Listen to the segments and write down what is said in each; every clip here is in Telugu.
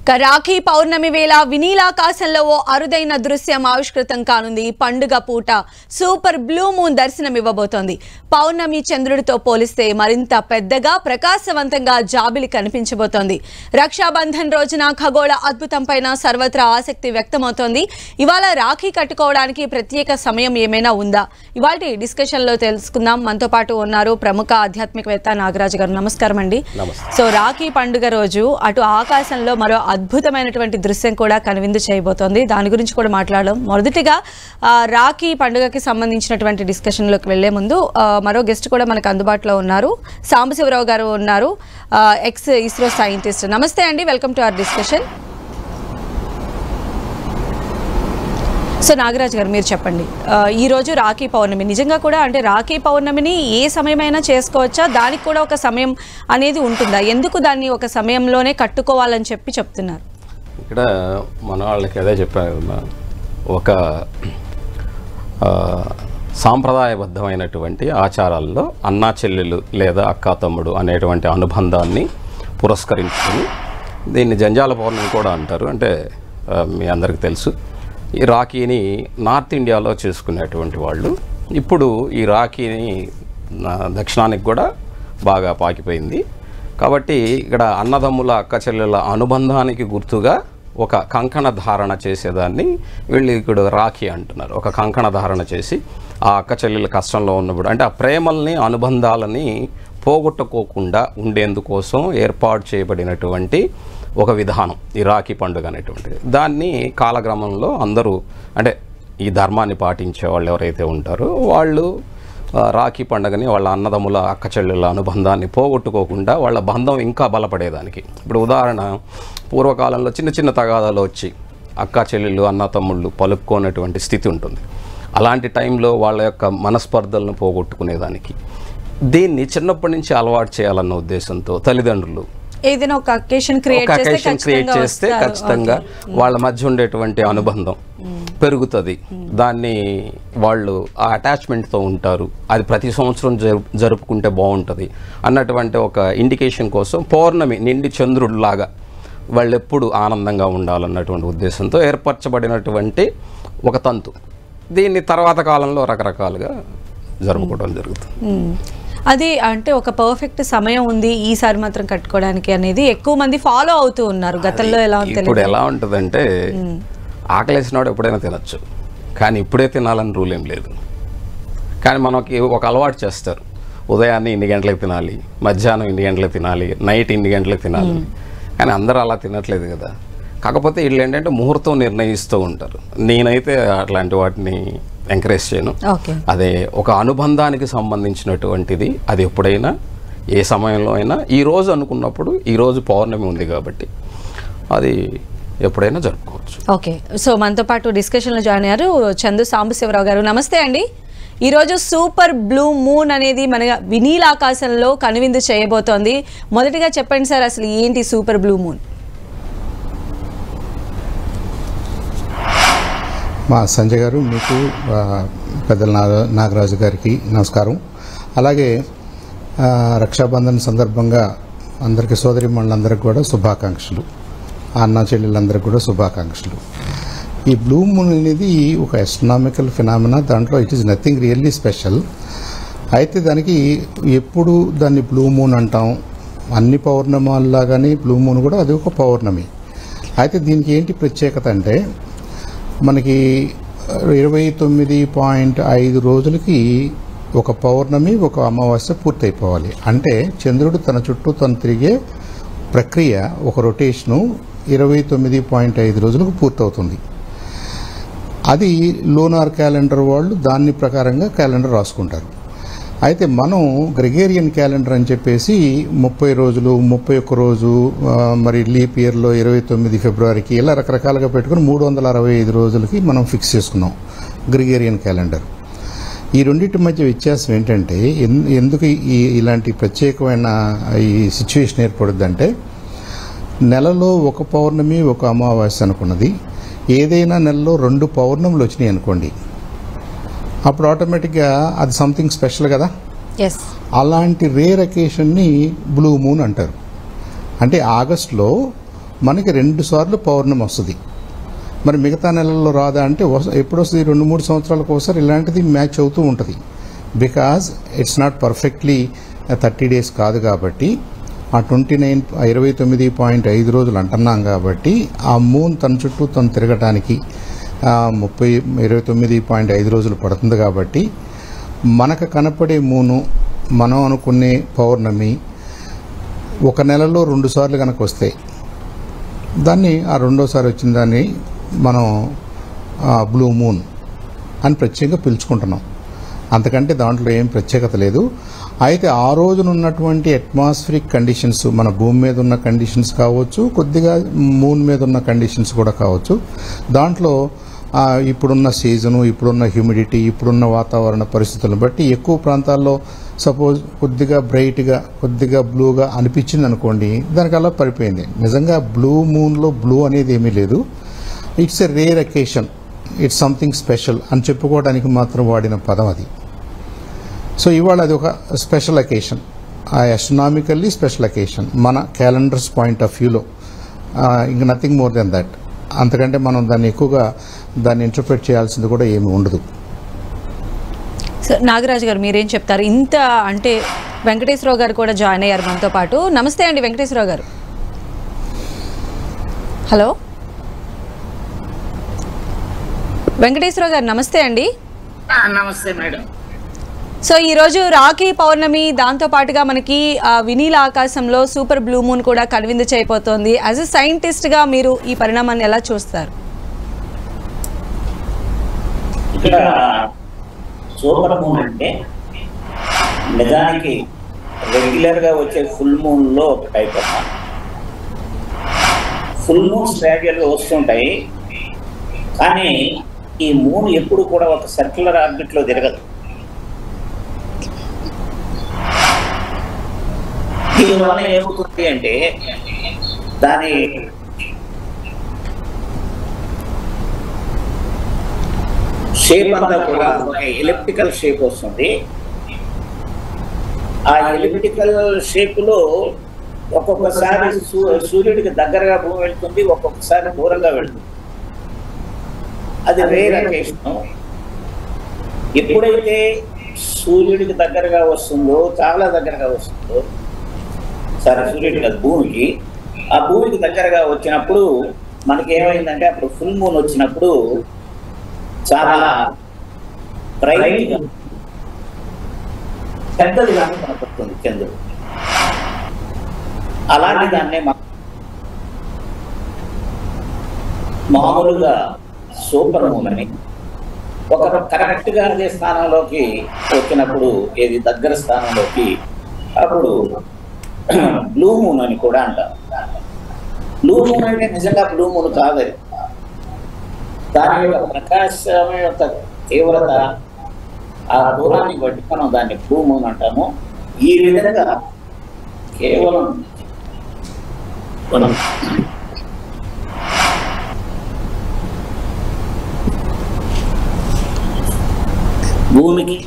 ఇక రాఖీ పౌర్ణమి వేళ వినీలాకాశంలో ఓ అరుదైన దృశ్యం ఆవిష్కృతం కానుంది ఈ పండుగ పూట సూపర్ బ్లూ మూన్ దర్శనమివ్వబోతోంది పౌర్ణమి చంద్రుడితో పోలిస్తే మరింత పెద్దగా ప్రకాశవంతంగా జాబిలి కనిపించబోతోంది రక్షాబంధన్ రోజున ఖగోళ అద్భుతం పైన సర్వత్రా ఆసక్తి వ్యక్తమవుతోంది ఇవాళ రాఖీ కట్టుకోవడానికి ప్రత్యేక సమయం ఏమైనా ఉందా ఇవాళ డిస్కషన్ లో తెలుసుకుందాం మనతో పాటు ఉన్నారు ప్రముఖ ఆధ్యాత్మికవేత్త నాగరాజు గారు నమస్కారం అండి నమస్తే. సో రాఖీ పండుగ రోజు అటు ఆకాశంలో మరో అద్భుతమైనటువంటి దృశ్యం కూడా కనువిందు చేయబోతోంది దాని గురించి కూడా మాట్లాడడం మొదటిగా ఆ, రాఖీ పండుగకి సంబంధించినటువంటి డిస్కషన్లోకి వెళ్లే ముందు ఆ, మరో గెస్ట్ కూడా మనకు అందుబాటులో ఉన్నారు సాంబశివరావు గారు ఉన్నారు ఆ, ఎక్స్ ఇస్రో సైంటిస్ట్ నమస్తే అండి welcome to our discussion so Nagaraj గారు మీరు చెప్పండి ఆ, ఈ రోజు రాఖీ పౌర్ణమి నిజంగా కూడా అంటే రాఖీ పౌర్ణమిని ఏ సమయమైనా చేసుకోవచ్చా దానికి కూడా ఒక సమయం అనేది ఉంటుందా ఎందుకు దాన్ని ఒక సమయంలోనే కట్టుకోవాలని చెప్పి చెప్తున్నారు ఇక్కడ మన వాళ్ళకి అదే చెప్పాను కదా ఒక ఆ, సాంప్రదాయబద్ధమైనటువంటి ఆచారాల్లో అన్నా చెల్లెలు లేదా అక్కా తమ్ముడు అనేటువంటి అనుబంధాన్ని పురస్కరించుకొని దీన్ని జంజాల పౌర్ణమి కూడా అంటారు అంటే ఆ, మీ అందరికీ తెలుసు ఈ రాఖీని నార్త్ ఇండియాలో చేసుకునేటువంటి వాళ్ళు ఇప్పుడు ఈ రాఖీని ఆ, దక్షిణానికి కూడా బాగా పాకిపోయింది కాబట్టి ఇక్కడ అన్నదమ్ముల అక్క చెల్లెల అనుబంధానికి గుర్తుగా ఒక కంకణ ధారణ చేసేదాన్ని వీళ్ళు ఇక్కడ రాఖీ అంటున్నారు ఒక కంకణ ధారణ చేసి ఆ అక్క చెల్లెల కష్టంలో ఉన్నప్పుడు అంటే ఆ ప్రేమల్ని అనుబంధాలని పోగొట్టుకోకుండా ఉండేందుకోసం ఏర్పాటు చేయబడినటువంటి ఒక విధానం ఈ రాఖీ పండుగ అనేటువంటిది దాన్ని కాలక్రమంలో అందరూ అంటే ఈ ధర్మాన్ని పాటించే వాళ్ళు ఎవరైతే ఉంటారో వాళ్ళు ఆ, రాఖీ పండుగని వాళ్ళ అన్నదమ్ముల అక్క చెల్లెళ్ళ అనుబంధాన్ని పోగొట్టుకోకుండా వాళ్ళ బంధం ఇంకా బలపడేదానికి ఇప్పుడు ఉదాహరణ పూర్వకాలంలో చిన్న చిన్న తగాదాలు వచ్చి అక్క చెల్లెళ్ళు అన్న తమ్ముళ్ళు పలుక్కోనటువంటి స్థితి ఉంటుంది అలాంటి టైంలో వాళ్ళ యొక్క మనస్పర్ధలను పోగొట్టుకునేదానికి దీన్ని చిన్నప్పటి నుంచి అలవాటు చేయాలన్న ఉద్దేశంతో తల్లిదండ్రులు ఏదైనా ఒక అకేషన్ క్రియేట్ ఒక చేస్తే అకేషన్ క్రియేట్ ఖచ్చితంగా చేస్తే వస్తారు. ఖచ్చితంగా వాళ్ళ మధ్య ఉండేటువంటి అనుబంధం పెరుగుతుంది దాన్ని వాళ్ళు ఆ అటాచ్మెంట్తో ఉంటారు అది ప్రతి సంవత్సరం జరు జరుపుకుంటే బాగుంటుంది అన్నటువంటి ఒక ఇండికేషన్ కోసం పౌర్ణమి నిండి చంద్రుడిలాగా వాళ్ళు ఎప్పుడు ఆనందంగా ఉండాలన్నటువంటి ఉద్దేశంతో ఏర్పరచబడినటువంటి ఒక తంతు దీన్ని తర్వాత కాలంలో రకరకాలుగా జరుపుకోవడం జరుగుతుంది మ్మ్. అది అంటే ఒక పర్ఫెక్ట్ సమయం ఉంది ఈసారి మాత్రం కట్టుకోవడానికి అనేది ఎక్కువ మంది ఫాలో అవుతూ ఉన్నారు గతంలో ఎలా ఉంది ఇప్పుడు ఎలా ఉంటుందంటే ఆకలేసినాడు ఎప్పుడైనా తినచ్చు కానీ ఇప్పుడే తినాలని రూల్ ఏం లేదు కానీ మనకి ఒక అలవాటు చేస్తారు ఉదయాన్నే ఇన్ని గంటలకు తినాలి మధ్యాహ్నం ఇన్ని గంటలకు తినాలి నైట్ ఇన్ని గంటలకు తినాలి కానీ అందరూ అలా తినట్లేదు కదా కాకపోతే వీళ్ళు ఏంటంటే ముహూర్తం నిర్ణయిస్తూ ఉంటారు నేనైతే అట్లాంటి వాటిని ఎంకరేజ్ చేయను ఓకే అదే ఒక అనుబంధానికి సంబంధించినటువంటిది అది ఎప్పుడైనా ఏ సమయంలో అయినా ఈ రోజు అనుకున్నప్పుడు ఈ రోజు పౌర్ణమి ఉంది కాబట్టి అది ఎప్పుడైనా జరుపుకోవచ్చు ఓకే సో మనతో పాటు డిస్కషన్లో జాయిన్ అయ్యారు చందు సాంబశివరావు గారు నమస్తే అండి ఈరోజు సూపర్ బ్లూ మూన్ అనేది మన వినీల ఆకాశంలో కనువిందు చేయబోతోంది మొదటిగా చెప్పండి సార్ అసలు ఏంటి సూపర్ బ్లూ మూన్ మా సంజయ్ గారు మీకు ఆ, పెద్దల నాగ నాగరాజు గారికి నమస్కారం అలాగే ఆ, రక్షాబంధన్ సందర్భంగా అందరికీ సోదరి మండలందరికీ కూడా శుభాకాంక్షలు అన్న చెల్లెళ్ళందరికీ కూడా శుభాకాంక్షలు ఈ బ్లూ మూన్ అనేది ఒక ఎస్ట్రనామికల్ ఫినామినా దాంట్లో it is nothing really special అయితే దానికి ఎప్పుడు దాన్ని బ్లూ మూన్ అంటాం అన్ని పౌర్ణమాల్లాగానే బ్లూ మూన్ కూడా అది ఒక పౌర్ణమి అయితే దీనికి ఏంటి ప్రత్యేకత అంటే మనకి ఇరవై తొమ్మిది పాయింట్ ఐదు రోజులకి ఒక పౌర్ణమి ఒక అమావాస్య పూర్తయిపోవాలి అంటే చంద్రుడు తన చుట్టూ తను తిరిగే ప్రక్రియ ఒక రొటేషను ఇరవై తొమ్మిది పాయింట్ ఐదు రోజులకు పూర్తవుతుంది అది లోనార్ క్యాలెండర్ వాళ్ళు దాని ప్రకారంగా క్యాలెండర్ రాసుకుంటారు అయితే మనం గ్రెగేరియన్ క్యాలెండర్ అని చెప్పేసి ముప్పై రోజులు ముప్పై ఒక్క రోజు ఆ, మరి లీప్ ఇయర్లో ఇరవై తొమ్మిది ఫిబ్రవరికి ఇలా రకరకాలుగా పెట్టుకుని మూడు వందల అరవై ఐదు రోజులకి మనం ఫిక్స్ చేసుకున్నాం గ్రెగేరియన్ క్యాలెండర్ ఈ రెండింటి మధ్య వ్యత్యాసం ఏంటంటే ఎన్- ఎందుకు ఈ ఇలాంటి ప్రత్యేకమైన ఈ సిచ్యువేషన్ ఏర్పడుద్దంటే నెలలో ఒక పౌర్ణమి ఒక అమావాస్య అనుకున్నది ఏదైనా నెలలో రెండు పౌర్ణములు వచ్చినాయి అనుకోండి అప్పుడు ఆటోమేటిక్గా అది సంథింగ్ స్పెషల్ కదా ఎస్ అలాంటి రేర్ అకేషన్ని బ్లూ మూన్ అంటారు అంటే ఆగస్ట్లో మనకి రెండు సార్లు పౌర్ణమి వస్తుంది మరి మిగతా నెలల్లో రాదా అంటే వస్- ఎప్పుడు వస్తుంది రెండు మూడు సంవత్సరాలకు ఒకసారి ఇలాంటిది మ్యాచ్ అవుతూ ఉంటుంది because it's not perfectly thirty days కాదు కాబట్టి ఆ ట్వంటీ నైన్ ఇరవై తొమ్మిది పాయింట్ ఐదు రోజులు అంటున్నాం కాబట్టి ఆ మూన్ తన చుట్టూ తను తిరగటానికి ఆ, ముప్పై ఇరవై తొమ్మిది పాయింట్ ఐదు రోజులు పడుతుంది కాబట్టి మనకు కనపడే మూను మనం అనుకునే పౌర్ణమి ఒక నెలలో రెండు సార్లు కనుక వస్తాయి దాన్ని ఆ రెండోసారి వచ్చిన దాన్ని మనం బ్లూ మూన్ అని ప్రత్యేకంగా పిలుచుకుంటున్నాం అంతకంటే దాంట్లో ఏం ప్రత్యేకత లేదు అయితే ఆ రోజున ఉన్నటువంటి అట్మాస్ఫిరిక్ కండిషన్స్ మన భూమి మీద ఉన్న కండిషన్స్ కావచ్చు కొద్దిగా మూన్ మీద ఉన్న కండిషన్స్ కూడా కావచ్చు దాంట్లో ఆ, ఇప్పుడున్న సీజను ఇప్పుడున్న హ్యూమిడిటీ ఇప్పుడున్న వాతావరణ పరిస్థితులను బట్టి ఎక్కువ ప్రాంతాల్లో సపోజ్ కొద్దిగా బ్రైట్గా కొద్దిగా బ్లూగా అనిపించింది అనుకోండి దానికి అలా పడిపోయింది నిజంగా బ్లూ మూన్లో బ్లూ అనేది ఏమీ లేదు it's a rare occasion it's something special అని చెప్పుకోవడానికి మాత్రం వాడిన పదం అది సో ఇవాళ అది ఒక స్పెషల్ అకేషన్ ఆ అస్ట్రనామికల్లీ స్పెషల్ అకేషన్ మన క్యాలెండర్స్ పాయింట్ ఆఫ్ వ్యూలో ఇంక నథింగ్ మోర్ దెన్ దట్ అంతకంటే మనం దాన్ని ఎక్కువగా దాన్ని ఇంటర్ప్రిట్ చేయాల్సింది కూడా ఏమి ఉండదు సో నాగరాజు గారు మీరేం చెప్తారు ఇంత అంటే వెంకటేశ్వరరావు గారు కూడా జాయిన్ అయ్యారు మనతో పాటు నమస్తే అండి వెంకటేశ్వరరావు గారు హలో వెంకటేశ్వరరావు గారు నమస్తే అండి ఆ, నమస్తే మేడం సో ఈరోజు రాఖీ పౌర్ణమి దాంతో పాటుగా మనకి ఆ, వినీల ఆకాశంలో సూపర్ బ్లూ మూన్ కూడా కనువిందు చేయబోతోంది యాజ్ ఎ సైంటిస్ట్గా మీరు ఈ పరిణామాన్ని ఎలా చూస్తారు ఇక్కడ సూపర్ మూన్ అంటే నిజానికి రెగ్యులర్ గా వచ్చే ఫుల్ మూన్ లో ఒక టైప్ అన్నమాట ఫుల్ మూన్స్ గ్రాడ్యువల్ గా వస్తుంటాయి కానీ ఈ మూన్ ఎప్పుడు కూడా ఒక సర్క్యులర్ ఆర్బిట్ లో తిరగదు దీనివల్ల ఏమవుతుంది అంటే దాని షేప్ అంతా కూడా ఒక ఎలిప్టికల్ షేప్ వస్తుంది ఆ ఎలిప్టికల్ షేప్ లో ఒక్కొక్కసారి సూ- సూర్యుడికి దగ్గరగా భూమి వెళ్తుంది ఒక్కొక్కసారి దూరంగా వెళ్తుంది అది రేర్ అకేషన్ ఎప్పుడైతే సూర్యుడికి దగ్గరగా వస్తుందో చాలా దగ్గరగా వస్తుందో సరే సూర్యుడికి కాదు భూమికి ఆ భూమికి దగ్గరగా వచ్చినప్పుడు మనకి ఏమైందంటే అప్పుడు ఫుల్ మూన్ వచ్చినప్పుడు చాలా బ్రైట్ పెద్దదిగా కనపడుతుంది చంద్రుడు అలాంటి దాన్నే మా- మామూలుగా సూపర్ మూన్ అని ఒక కరెక్ట్ గా అదే స్థానంలోకి వచ్చినప్పుడు ఏది దగ్గర స్థానంలోకి అప్పుడు బ్లూ మూన్ అని కూడా అంటారు బ్లూ మూన్ అంటే నిజంగా బ్లూ మూన్ కాదు అది. దాని యొక్క ప్రకాశం యొక్క తీవ్రత ఆ దూరాన్ని బట్టి మనం దాన్ని బ్లూ మూన్ అంటాము ఈ విధంగా కేవలం మనం భూమికి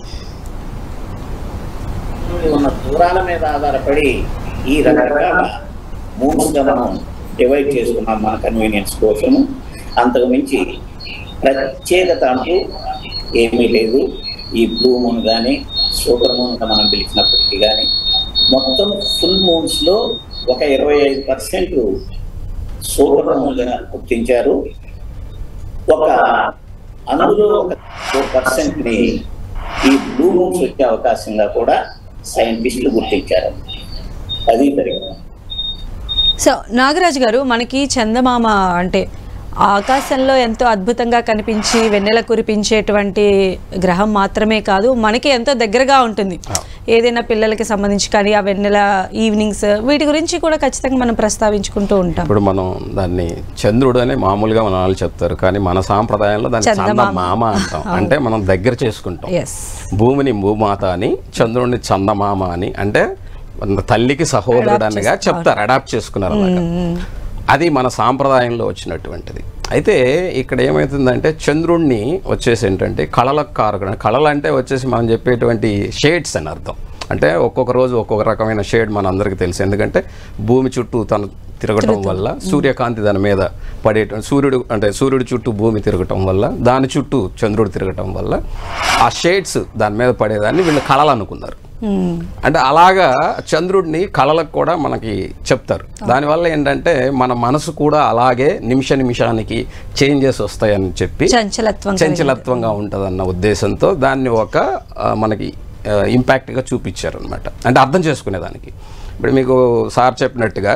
ఉన్న దూరాల మీద ఆధారపడి ఈ రకరకాల మూడుగా మనం డివైడ్ చేసుకున్నాం మన కన్వీనియన్స్ కోసము అంతకు మించి ప్రత్యేకత అంటూ ఏమీ లేదు ఈ బ్లూ మూన్ కానీ సూపర్ మూన్గా మనం పిలిచినప్పటికీ కానీ మొత్తం ఫుల్ మూన్స్లో ఒక ఇరవై ఐదు పర్సెంట్ సూపర్ మూన్గా గుర్తించారు ఒక అందులో ఒక ఫోర్ పర్సెంట్ని ఈ బ్లూ మూన్స్ వచ్చే అవకాశంగా కూడా సైంటిస్టులు గుర్తించారు అది జరిగింది సో నాగరాజు గారు మనకి చందమామ అంటే ఆ ఆకాశంలో ఎంతో అద్భుతంగా కనిపించి వెన్నెల కురిపించేటువంటి గ్రహం మాత్రమే కాదు మనకి ఎంతో దగ్గరగా ఉంటుంది ఏదైనా పిల్లలకి సంబంధించి కానీ ఆ వెన్నెల ఈవినింగ్స్ వీటి గురించి కూడా ఖచ్చితంగా మనం ప్రస్తావించుకుంటూ ఉంటాం ఇప్పుడు మనం దాన్ని చంద్రుడు అని మామూలుగా మన వాళ్ళు చెప్తారు కానీ మన సాంప్రదాయంలో దాన్ని చందమామ. చందమామ అంటాం అంటే మనం దగ్గర చేసుకుంటాం ఎస్ భూమిని భూమాత అని చంద్రుడిని చందమామ అని అంటే మన తల్లికి సహోదరుడనిగా చెప్తారు అడాప్ట్ చేసుకున్నారు అలాగా అది మన సాంప్రదాయంలో వచ్చినటువంటిది అయితే ఇక్కడ ఏమవుతుందంటే చంద్రుణ్ణి వచ్చేసి ఏంటంటే కళలకు కారకుడు కళలు అంటే వచ్చేసి మనం చెప్పేటువంటి షేడ్స్ అని అర్థం అంటే ఒక్కొక్క రోజు ఒక్కొక్క రకమైన షేడ్ మన అందరికీ తెలుసు ఎందుకంటే భూమి చుట్టూ తను తిరగటం వల్ల సూర్యకాంతి దాని మీద పడే సూర్యుడు అంటే సూర్యుడి చుట్టూ భూమి తిరగటం వల్ల దాని చుట్టూ చంద్రుడు తిరగటం వల్ల ఆ షేడ్స్ దాని మీద పడేదాన్ని వీళ్ళు కళలు అనుకున్నారు అంటే అలాగా చంద్రుడిని కళలకు కూడా మనకి చెప్తారు దానివల్ల ఏంటంటే మన మనసు కూడా అలాగే నిమిష నిమిషానికి చేంజెస్ వస్తాయని చెప్పి చంచలత్వం చంచలత్వంగా ఉంటుందన్న ఉద్దేశంతో దాన్ని ఒక ఆ, మనకి ఆ, ఇంపాక్ట్గా చూపించారు అనమాట అంటే అర్థం చేసుకునేదానికి ఇప్పుడు మీకు సార్ చెప్పినట్టుగా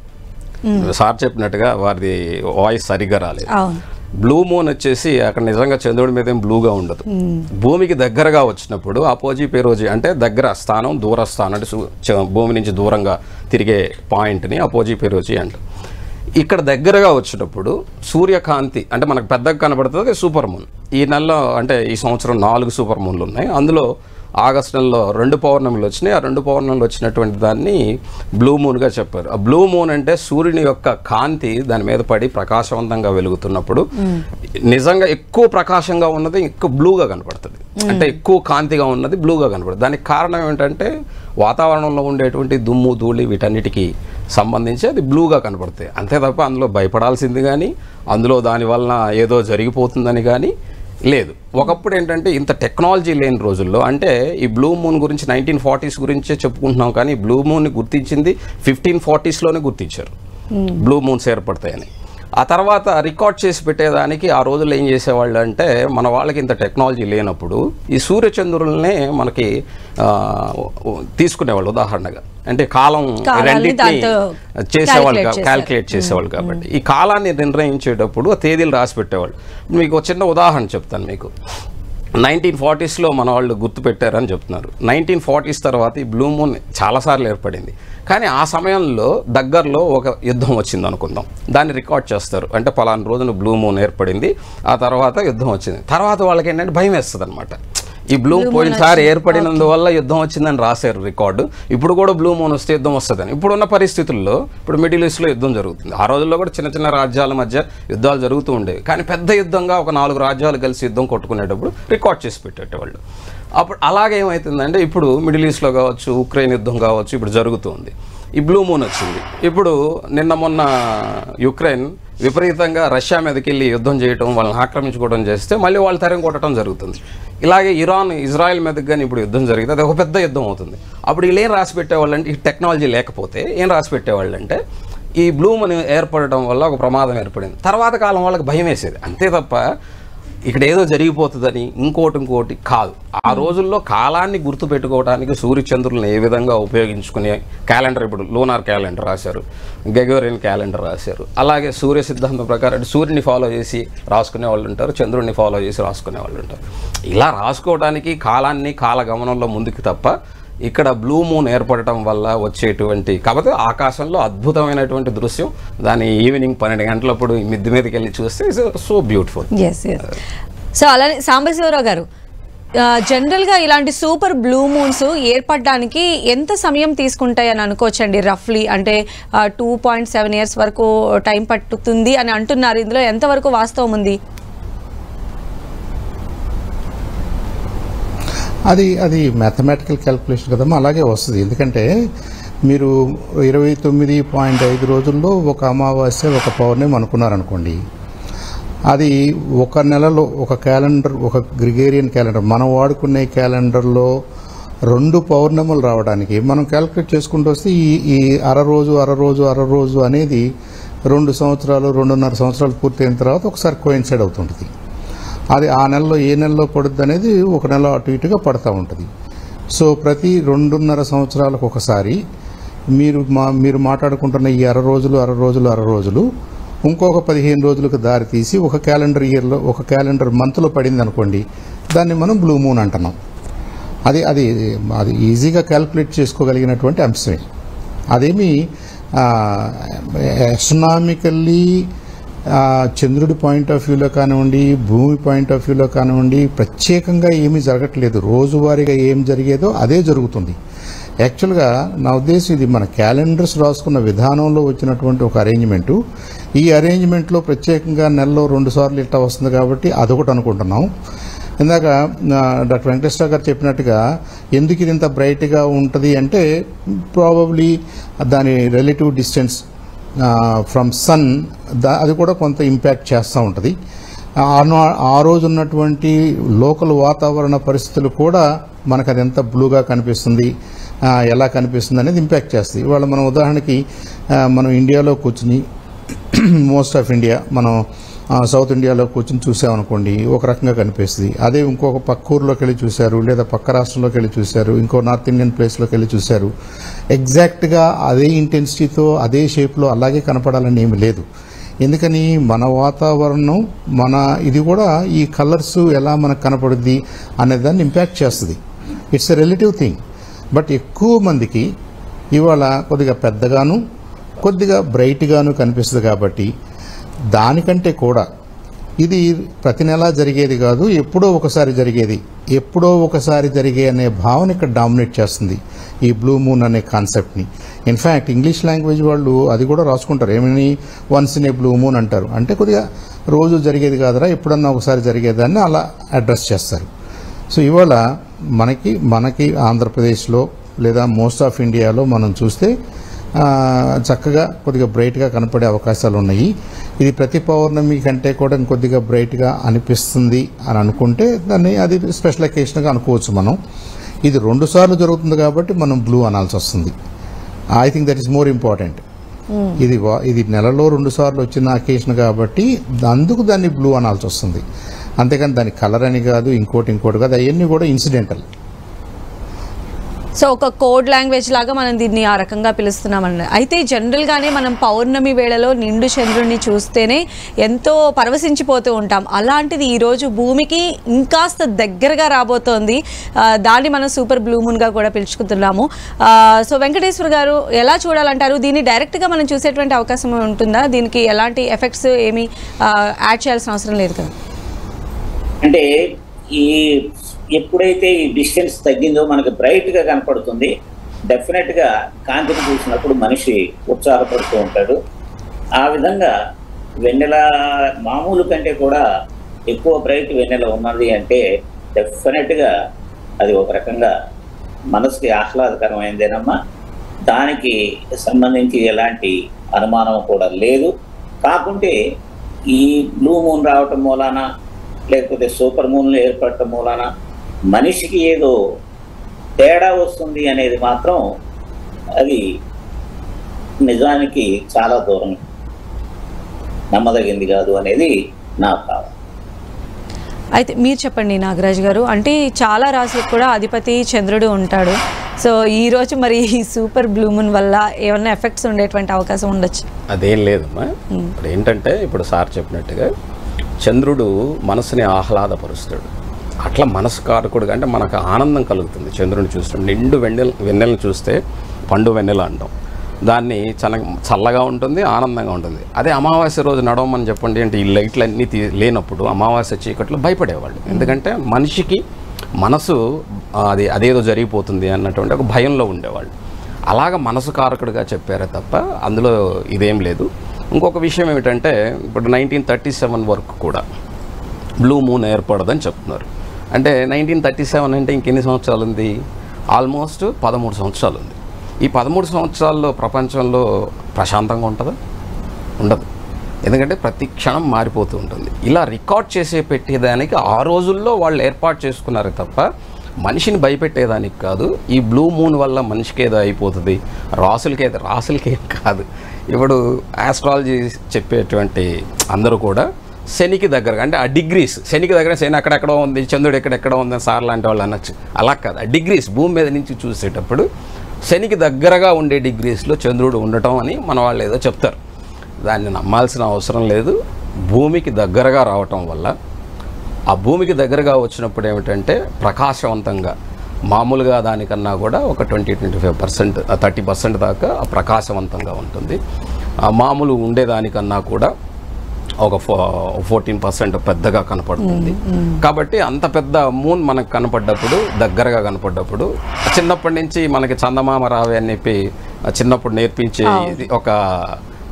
సార్ చెప్పినట్టుగా వారిది వాయిస్ సరిగ్గా రాలేదు అవును బ్లూ మూన్ వచ్చేసి అక్కడ నిజంగా చంద్రుడి మీద ఏం బ్లూగా ఉండదు భూమికి దగ్గరగా వచ్చినప్పుడు అపోజీ పెరోజీ అంటే దగ్గర స్థానం దూర స్థానం అంటే సు- చ- భూమి నుంచి దూరంగా తిరిగే పాయింట్ని అపోజీ పెరోజీ అంట ఇక్కడ దగ్గరగా వచ్చినప్పుడు సూర్యకాంతి అంటే మనకు పెద్దగా కనబడుతుంది సూపర్ మూన్ ఈ నెలలో అంటే ఈ సంవత్సరం నాలుగు సూపర్ మూన్లు ఉన్నాయి అందులో ఆగస్ట్ నెలలో రెండు పౌర్ణమిలు వచ్చినాయి ఆ రెండు పౌర్ణమిలు వచ్చినటువంటి దాన్ని బ్లూ మూన్గా చెప్పారు ఆ బ్లూ మూన్ అంటే సూర్యుని యొక్క కాంతి దాని మీద పడి ప్రకాశవంతంగా వెలుగుతున్నప్పుడు నిజంగా ఎక్కువ ప్రకాశంగా ఉన్నది ఎక్కువ బ్లూగా కనపడుతుంది అంటే ఎక్కువ కాంతిగా ఉన్నది బ్లూగా కనపడుతుంది దానికి కారణం ఏంటంటే వాతావరణంలో ఉండేటువంటి దుమ్ము ధూళి వీటన్నిటికీ సంబంధించి అది బ్లూగా కనపడతాయి అంతే తప్ప అందులో భయపడాల్సింది కానీ అందులో దాని వలన ఏదో జరిగిపోతుందని కానీ లేదు ఒకప్పుడు ఏంటంటే ఇంత టెక్నాలజీ లేని రోజుల్లో అంటే ఈ బ్లూ మూన్ గురించి నైన్టీన్ ఫార్టీస్ గురించే చెప్పుకుంటున్నాం కానీ ఈ బ్లూ మూన్ని గుర్తించింది ఫిఫ్టీన్ ఫార్టీస్లోనే గుర్తించారు బ్లూ మూన్స్ ఏర్పడతాయని ఆ తర్వాత రికార్డ్ చేసి పెట్టేదానికి ఆ రోజుల్లో ఏం చేసేవాళ్ళు అంటే మన వాళ్ళకి ఇంత టెక్నాలజీ లేనప్పుడు ఈ సూర్యచంద్రులనే మనకి ఆ, తీసుకునేవాళ్ళు ఉదాహరణగా అంటే కాలం కాలాన్ని రెండింటిని దాంతో చేసేవాళ్ళు calculate చేశారు. క్యాల్కులేట్ చేసేవాళ్ళు కాబట్టి ఈ కాలాన్ని నిర్ణయించేటప్పుడు ఆ తేదీలు రాసి పెట్టేవాళ్ళు మీకు ఒక చిన్న ఉదాహరణ చెప్తాను మీకు నైన్టీన్ ఫార్టీస్లో మన వాళ్ళు గుర్తుపెట్టారని చెప్తున్నారు నైన్టీన్ ఫార్టీస్ తర్వాత ఈ బ్లూ మూన్ చాలాసార్లు ఏర్పడింది కానీ ఆ సమయంలో దగ్గరలో ఒక యుద్ధం వచ్చింది అనుకుందాం దాన్ని రికార్డ్ చేస్తారు అంటే పలానా రోజున బ్లూ మూన్ ఏర్పడింది ఆ తర్వాత యుద్ధం వచ్చింది తర్వాత వాళ్ళకి ఏంటంటే భయం వేస్తుంది అనమాట ఈ బ్లూ పోయినసారి ఏర్పడినందువల్ల యుద్ధం వచ్చిందని రాశారు రికార్డు ఇప్పుడు కూడా బ్లూ మూన్ వస్తే యుద్ధం వస్తుందని ఇప్పుడున్న పరిస్థితుల్లో ఇప్పుడు మిడిల్ ఈస్ట్లో యుద్ధం జరుగుతుంది ఆ రోజుల్లో కూడా చిన్న చిన్న రాజ్యాల మధ్య యుద్ధాలు జరుగుతూ ఉండేవి కానీ పెద్ద యుద్ధంగా ఒక నాలుగు రాజ్యాలు కలిసి యుద్ధం కొట్టుకునేటప్పుడు రికార్డ్ చేసి పెట్టేటవాళ్ళు అప్పుడు అలాగే ఏమవుతుందంటే ఇప్పుడు మిడిల్ ఈస్ట్లో కావచ్చు ఉక్రెయిన్ యుద్ధం కావచ్చు ఇప్పుడు జరుగుతుంది ఈ బ్లూ మూన్ వచ్చింది ఇప్పుడు నిన్న మొన్న యుక్రెయిన్ విపరీతంగా రష్యా మీదకి వెళ్ళి యుద్ధం చేయటం వాళ్ళని ఆక్రమించుకోవడం చేస్తే మళ్ళీ వాళ్ళు తరం కొట్టడం జరుగుతుంది ఇలాగే ఇరాన్ ఇజ్రాయెల్ మీదకి కానీ ఇప్పుడు యుద్ధం జరిగితే అది ఒక పెద్ద యుద్ధం అవుతుంది అప్పుడు వీళ్ళు ఏం రాసి పెట్టేవాళ్ళు అంటే ఈ టెక్నాలజీ లేకపోతే ఏం రాసి పెట్టేవాళ్ళు అంటే ఈ బ్లూ మూన్ ఏర్పడటం వల్ల ఒక ప్రమాదం ఏర్పడింది తర్వాత కాలం వాళ్ళకి భయం వేసేది అంతే తప్ప ఇక్కడ ఏదో జరిగిపోతుందని ఇంకోటి ఇంకోటి కాదు ఆ రోజుల్లో కాలాన్ని గుర్తుపెట్టుకోవడానికి సూర్యచంద్రులను ఏ విధంగా ఉపయోగించుకునే క్యాలెండర్ ఇప్పుడు లూనార్ క్యాలెండర్ రాశారు గెగోరియన్ క్యాలెండర్ రాశారు అలాగే సూర్య సిద్ధాంతం ప్రకారం అంటే సూర్యుని ఫాలో చేసి రాసుకునే వాళ్ళు ఉంటారు చంద్రుడిని ఫాలో చేసి రాసుకునే వాళ్ళు ఉంటారు ఇలా రాసుకోవడానికి కాలాన్ని కాల గమనంలో ముందుకు తప్ప ఇక్కడ బ్లూ మూన్ ఏర్పడటం వల్ల వచ్చేటువంటి కాకపోతే ఆకాశంలో అద్భుతమైనటువంటి దృశ్యం దాని ఈవినింగ్ పన్నెండు గంటలప్పుడు ఈ మిద్ది మీదకి వెళ్ళి చూస్తే it's so beautiful yes yes so అలానే సాంబశివరావు గారు ఆ, జనరల్గా ఇలాంటి సూపర్ బ్లూ మూన్స్ ఏర్పడడానికి ఎంత సమయం తీసుకుంటాయి అని అనుకోవచ్చండి రఫ్లీ అంటే టూ పాయింట్ సెవెన్ ఇయర్స్ వరకు టైం పట్టుతుంది అని అంటున్నారు ఇందులో ఎంతవరకు వాస్తవం ఉంది అది అది మ్యాథమెటికల్ క్యాల్కులేషన్ కదమ్మా అలాగే వస్తుంది ఎందుకంటే మీరు ఇరవై తొమ్మిది పాయింట్ ఐదు రోజుల్లో ఒక అమావాస్య ఒక పౌర్ణమి అనుకున్నారనుకోండి అది ఒక నెలలో ఒక క్యాలెండర్ ఒక గ్రిగేరియన్ క్యాలెండర్ మనం వాడుకునే క్యాలెండర్లో రెండు పౌర్ణములు రావడానికి మనం క్యాల్కులేట్ చేసుకుంటూ వస్తే ఈ ఈ అర రోజు అర రోజు అర రోజు అనేది రెండు సంవత్సరాలు రెండున్నర సంవత్సరాలు పూర్తయిన తర్వాత ఒకసారి కోయిన్సైడ్ అవుతుంటుంది అది ఆ నెలలో ఏ నెలలో పడుద్ది అనేది ఒక నెల అటు ఇటుగా పడతా ఉంటుంది సో ప్రతి రెండున్నర సంవత్సరాలకు ఒకసారి మీరు మా మీరు మాట్లాడుకుంటున్న ఈ అర రోజులు అర రోజులు అర రోజులు ఇంకొక పదిహేను రోజులకు దారి తీసి ఒక క్యాలెండర్ ఇయర్లో ఒక క్యాలెండర్ మంత్లో పడింది అనుకోండి దాన్ని మనం బ్లూ మూన్ అంటున్నాం అది అది అది ఈజీగా క్యాల్కులేట్ చేసుకోగలిగినటువంటి అంశమే అదేమి ఎస్ట్రనామికల్లీ చంద్రుడి పాయింట్ ఆఫ్ వ్యూలో కానివ్వండి భూమి పాయింట్ ఆఫ్ వ్యూలో కానివ్వండి ప్రత్యేకంగా ఏమీ జరగట్లేదు రోజువారీగా ఏం జరిగేదో అదే జరుగుతుంది యాక్చువల్గా నా ఉద్దేశం ఇది మన క్యాలెండర్స్ రాసుకున్న విధానంలో వచ్చినటువంటి ఒక అరేంజ్మెంటు ఈ అరేంజ్మెంట్లో ప్రత్యేకంగా నెలలో రెండు సార్లు ఇట్లా వస్తుంది కాబట్టి అదొకటి అనుకుంటున్నాం ఇందాక ఆ, డాక్టర్ వెంకటేశ్వర గారు చెప్పినట్టుగా ఎందుకు ఇది ఇంత బ్రైట్గా ఉంటుంది అంటే ప్రాబబ్లీ దాని రిలేటివ్ డిస్టెన్స్ ఫ్రమ్ సన్ అది కూడా కొంత ఇంపాక్ట్ చేస్తూ ఉంటుంది ఆ నా- ఆ రోజు ఉన్నటువంటి లోకల్ వాతావరణ పరిస్థితులు కూడా మనకు అది ఎంత బ్లూగా కనిపిస్తుంది ఆ, ఎలా కనిపిస్తుంది అనేది ఇంపాక్ట్ చేస్తుంది ఇవాళ మనం ఉదాహరణకి ఆ, మనం ఇండియాలో కూర్చుని మోస్ట్ ఆఫ్ ఇండియా మనం ఆ, సౌత్ ఇండియాలో కూర్చుని చూసామనుకోండి ఒక రకంగా కనిపిస్తుంది అదే ఇంకొక పక్క ఊర్లోకి వెళ్ళి చూశారు లేదా పక్క రాష్ట్రంలోకి వెళ్ళి చూశారు ఇంకో నార్త్ ఇండియన్ ప్లేస్లోకి వెళ్ళి చూశారు ఎగ్జాక్ట్గా అదే ఇంటెన్సిటీతో అదే షేప్లో అలాగే కనపడాలని ఏమి లేదు ఎందుకని మన వాతావరణం మన ఇది కూడా ఈ కలర్స్ ఎలా మనకు కనపడుద్ది అనే దాన్ని ఇంపాక్ట్ చేస్తుంది it's a relative thing but ఎక్కువ మందికి ఇవాళ కొద్దిగా పెద్దగాను కొద్దిగా బ్రైట్గాను కనిపిస్తుంది కాబట్టి దానికంటే కూడా ఇది ప్రతి నెలా జరిగేది కాదు ఎప్పుడో ఒకసారి జరిగేది ఎప్పుడో ఒకసారి జరిగే అనే భావన ఇక్కడ డామినేట్ చేస్తుంది ఈ బ్లూ మూన్ అనే కాన్సెప్ట్ని ఇన్ఫ్యాక్ట్ ఇంగ్లీష్ లాంగ్వేజ్ వాళ్ళు అది కూడా రాసుకుంటారు ఏమని once in a blue moon అంటారు అంటే కొద్దిగా రోజు జరిగేది కాదురా ఎప్పుడన్నా ఒకసారి జరిగేదాన్ని అలా అడ్రస్ చేస్తారు సో ఇవాళ మనకి మనకి ఆంధ్రప్రదేశ్లో లేదా మోస్ట్ ఆఫ్ ఇండియాలో మనం చూస్తే ఆ, చక్కగా కొద్దిగా బ్రైట్గా కనపడే అవకాశాలు ఉన్నాయి ఇది ప్రతి పౌర్ణమి కంటే కూడా ఇంకొద్దిగా బ్రైట్గా అనిపిస్తుంది అని అనుకుంటే దాన్ని అది స్పెషల్ అకేషన్గా అనుకోవచ్చు మనం ఇది రెండు సార్లు జరుగుతుంది కాబట్టి మనం బ్లూ అనాల్సి వస్తుంది I think that is more important ఇది వా- ఇది నెలలో రెండు సార్లు వచ్చిన అకేషన్ కాబట్టి అందుకు దాన్ని బ్లూ అనాల్సి వస్తుంది అంతేకాని దాని కలర్ అని కాదు ఇంకోటి ఇంకోటి కాదు అవన్నీ కూడా ఇన్సిడెంటల్ సో ఒక కోడ్ లాంగ్వేజ్ లాగా మనం దీన్ని ఆ రకంగా పిలుస్తున్నామండి అయితే జనరల్గానే మనం పౌర్ణమి వేళలో నిండు చంద్రుడిని చూస్తేనే ఎంతో పరవశించిపోతూ ఉంటాం అలాంటిది ఈరోజు భూమికి ఇంకాస్త దగ్గరగా రాబోతోంది ఆ, దాన్ని మనం సూపర్ బ్లూ మూన్గా కూడా పిలుచుకుంటున్నాము ఆ, సో వెంకటేశ్వర గారు ఎలా చూడాలంటారు దీన్ని డైరెక్ట్గా మనం చూసేటువంటి అవకాశం ఉంటుందా దీనికి ఎలాంటి ఎఫెక్ట్స్ ఏమీ ఆ, యాడ్ చేయాల్సిన అవసరం లేదు కదా అంటే ఈ ఎప్పుడైతే ఈ డిస్టెన్స్ తగ్గిందో మనకి బ్రైట్ గా కనపడుతుంది డెఫినెట్ గా కాంతిని చూసినప్పుడు మనిషి ఉత్సాహపడుతూ ఉంటాడు ఆ విధంగా వెన్నెల మామూలు కంటే కూడా ఎక్కువ బ్రైట్ వెన్నెల ఉన్నది అంటే డెఫినెట్ గా అది ఒక రకంగా మనసుకి ఆహ్లాదకరమైందేనమ్మా దానికి సంబంధించి ఎలాంటి అనుమానం కూడా లేదు కాకుంటే ఈ బ్లూ మూన్ రావటం మూలాన లేకపోతే సూపర్ మూన్లు ఏర్పడటం మూలాన మనిషికి ఏదో తేడా వస్తుంది అనేది మాత్రం అది నిజానికి చాలా దూరం నమ్మదగింది కాదు అనేది నా భావం అయితే మీరు చెప్పండి నాగరాజు గారు అంటే చాలా రాశులకు కూడా అధిపతి చంద్రుడు ఉంటాడు సో ఈ రోజు మరి ఈ సూపర్ బ్లూమున్ వల్ల ఏమైనా ఎఫెక్ట్స్ ఉండేటువంటి అవకాశం ఉండొచ్చు అదేం లేదమ్మా ఇప్పుడు ఏంటంటే ఇప్పుడు సార్ చెప్పినట్టుగా చంద్రుడు మనసుని ఆహ్లాదపరుస్తాడు అట్లా మనసు కారకుడు అంటే మనకు ఆనందం కలుగుతుంది చంద్రుని చూస్తే నిండు వెన్నెల వెన్నెలను చూస్తే పండు వెన్నెల అంటాం దాన్ని చన చల్లగా ఉంటుంది ఆనందంగా ఉంటుంది అదే అమావాస్య రోజు నడవమని చెప్పండి అంటే ఈ లైట్లన్నీ తీ లేనప్పుడు అమావాస్య చీకట్లో భయపడేవాళ్ళు ఎందుకంటే మనిషికి మనసు ఆ, అది అదేదో జరిగిపోతుంది అన్నటువంటి ఒక భయంలో ఉండేవాళ్ళు అలాగ మనసు కారకుడిగా చెప్పారే తప్ప అందులో ఇదేం లేదు ఇంకొక విషయం ఏమిటంటే ఇప్పుడు నైన్టీన్ థర్టీ సెవెన్ వరకు కూడా బ్లూ మూన్ ఏర్పడదని చెప్తున్నారు అంటే నైన్టీన్ థర్టీ సెవెన్ అంటే ఇంకెన్ని సంవత్సరాలు ఉంది ఆల్మోస్ట్ పదమూడు సంవత్సరాలు ఉంది ఈ పదమూడు సంవత్సరాల్లో ప్రపంచంలో ప్రశాంతంగా ఉంటుందా ఉండదు ఎందుకంటే ప్రతి క్షణం మారిపోతూ ఉంటుంది ఇలా రికార్డ్ చేసే పెట్టేదానికి ఆ రోజుల్లో వాళ్ళు ఏర్పాటు చేసుకున్నారు తప్ప మనిషిని భయపెట్టేదానికి కాదు ఈ బ్లూ మూన్ వల్ల మనిషికి ఏదో అయిపోతుంది రాసులకి ఏదో రాసులకి ఏం కాదు ఇప్పుడు ఆస్ట్రాలజీ చెప్పేటువంటి అందరూ కూడా శనికి దగ్గరగా అంటే ఆ డిగ్రీస్ శనికి దగ్గర శని అక్కడెక్కడో ఉంది చంద్రుడు ఎక్కడెక్కడో ఉంది సార్ లాంటి వాళ్ళు అనొచ్చు అలా కాదు ఆ డిగ్రీస్ భూమి మీద నుంచి చూసేటప్పుడు శనికి దగ్గరగా ఉండే డిగ్రీస్లో చంద్రుడు ఉండటం అని మన వాళ్ళు ఏదో చెప్తారు దాన్ని నమ్మాల్సిన అవసరం లేదు భూమికి దగ్గరగా రావటం వల్ల ఆ భూమికి దగ్గరగా వచ్చినప్పుడు ఏమిటంటే ప్రకాశవంతంగా మామూలుగా దానికన్నా కూడా ఒక twenty twenty five percent thirty percent దాకా ప్రకాశవంతంగా ఉంటుంది ఆ మామూలు ఉండేదానికన్నా కూడా ఒక ఫోర్టీన్ పర్సెంట్ పెద్దగా కనపడుతుంది కాబట్టి అంత పెద్ద మూన్ మనకు కనపడ్డప్పుడు దగ్గరగా కనపడ్డప్పుడు చిన్నప్పటి నుంచి మనకి చందమామ రావే అని చెప్పి చిన్నప్పుడు నేర్పించే ఇది ఒక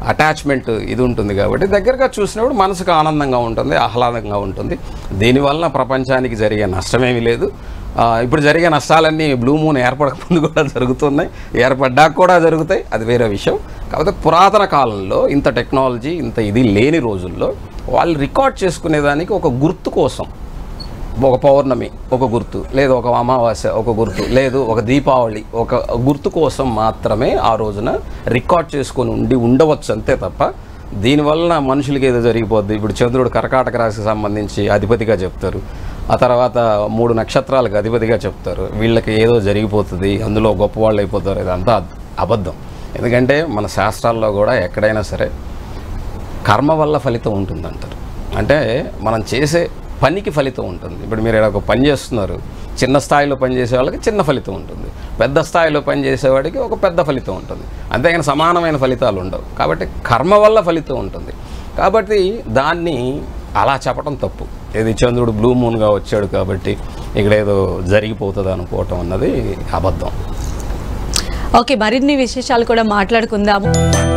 అటాచ్మెంట్ ఇది ఉంటుంది కాబట్టి దగ్గరగా చూసినప్పుడు మనసుకు ఆనందంగా ఉంటుంది ఆహ్లాదంగా ఉంటుంది దీనివల్ల ప్రపంచానికి జరిగే నష్టమేమీ లేదు ఆ, ఇప్పుడు జరిగే నష్టాలన్నీ బ్లూ మూన్ ఏర్పడకముందు కూడా జరుగుతున్నాయి ఏర్పడ్డాక కూడా జరుగుతాయి అది వేరే విషయం కాకపోతే పురాతన కాలంలో ఇంత టెక్నాలజీ ఇంత ఇది లేని రోజుల్లో వాళ్ళు రికార్డ్ చేసుకునేదానికి ఒక గుర్తు కోసం ఒక పౌర్ణమి ఒక గుర్తు లేదు ఒక అమావాస్య ఒక గుర్తు లేదు ఒక దీపావళి ఒక గుర్తు కోసం మాత్రమే ఆ రోజున రికార్డ్ చేసుకొని ఉండి ఉండవచ్చు అంతే తప్ప దీనివల్ల మనుషులకి ఏదో జరిగిపోద్ది ఇప్పుడు చంద్రుడు కర్కాటక రాశికి సంబంధించి అధిపతిగా చెప్తారు ఆ తర్వాత మూడు నక్షత్రాలకు అధిపతిగా చెప్తారు వీళ్ళకి ఏదో జరిగిపోతుంది అందులో గొప్పవాళ్ళు అయిపోతారు ఇదంతా అబద్ధం ఎందుకంటే మన శాస్త్రాల్లో కూడా ఎక్కడైనా సరే కర్మ వల్ల ఫలితం ఉంటుందంటారు అంటే మనం చేసే పనికి ఫలితం ఉంటుంది ఇప్పుడు మీరు ఇక్కడ ఒక పని చేస్తున్నారు చిన్న స్థాయిలో పని చేసే వాళ్ళకి చిన్న ఫలితం ఉంటుంది పెద్ద స్థాయిలో పని చేసేవాడికి ఒక పెద్ద ఫలితం ఉంటుంది అంతేగాని సమానమైన ఫలితాలు ఉండవు కాబట్టి కర్మ వల్ల ఫలితం ఉంటుంది కాబట్టి దాన్ని అలా చెప్పడం తప్పు ఇది చంద్రుడు బ్లూ మూన్గా వచ్చాడు కాబట్టి ఇక్కడ ఏదో జరిగిపోతుంది అనుకోవటం అన్నది అబద్ధం ఓకే మరిన్ని విశేషాలు కూడా మాట్లాడుకుందాము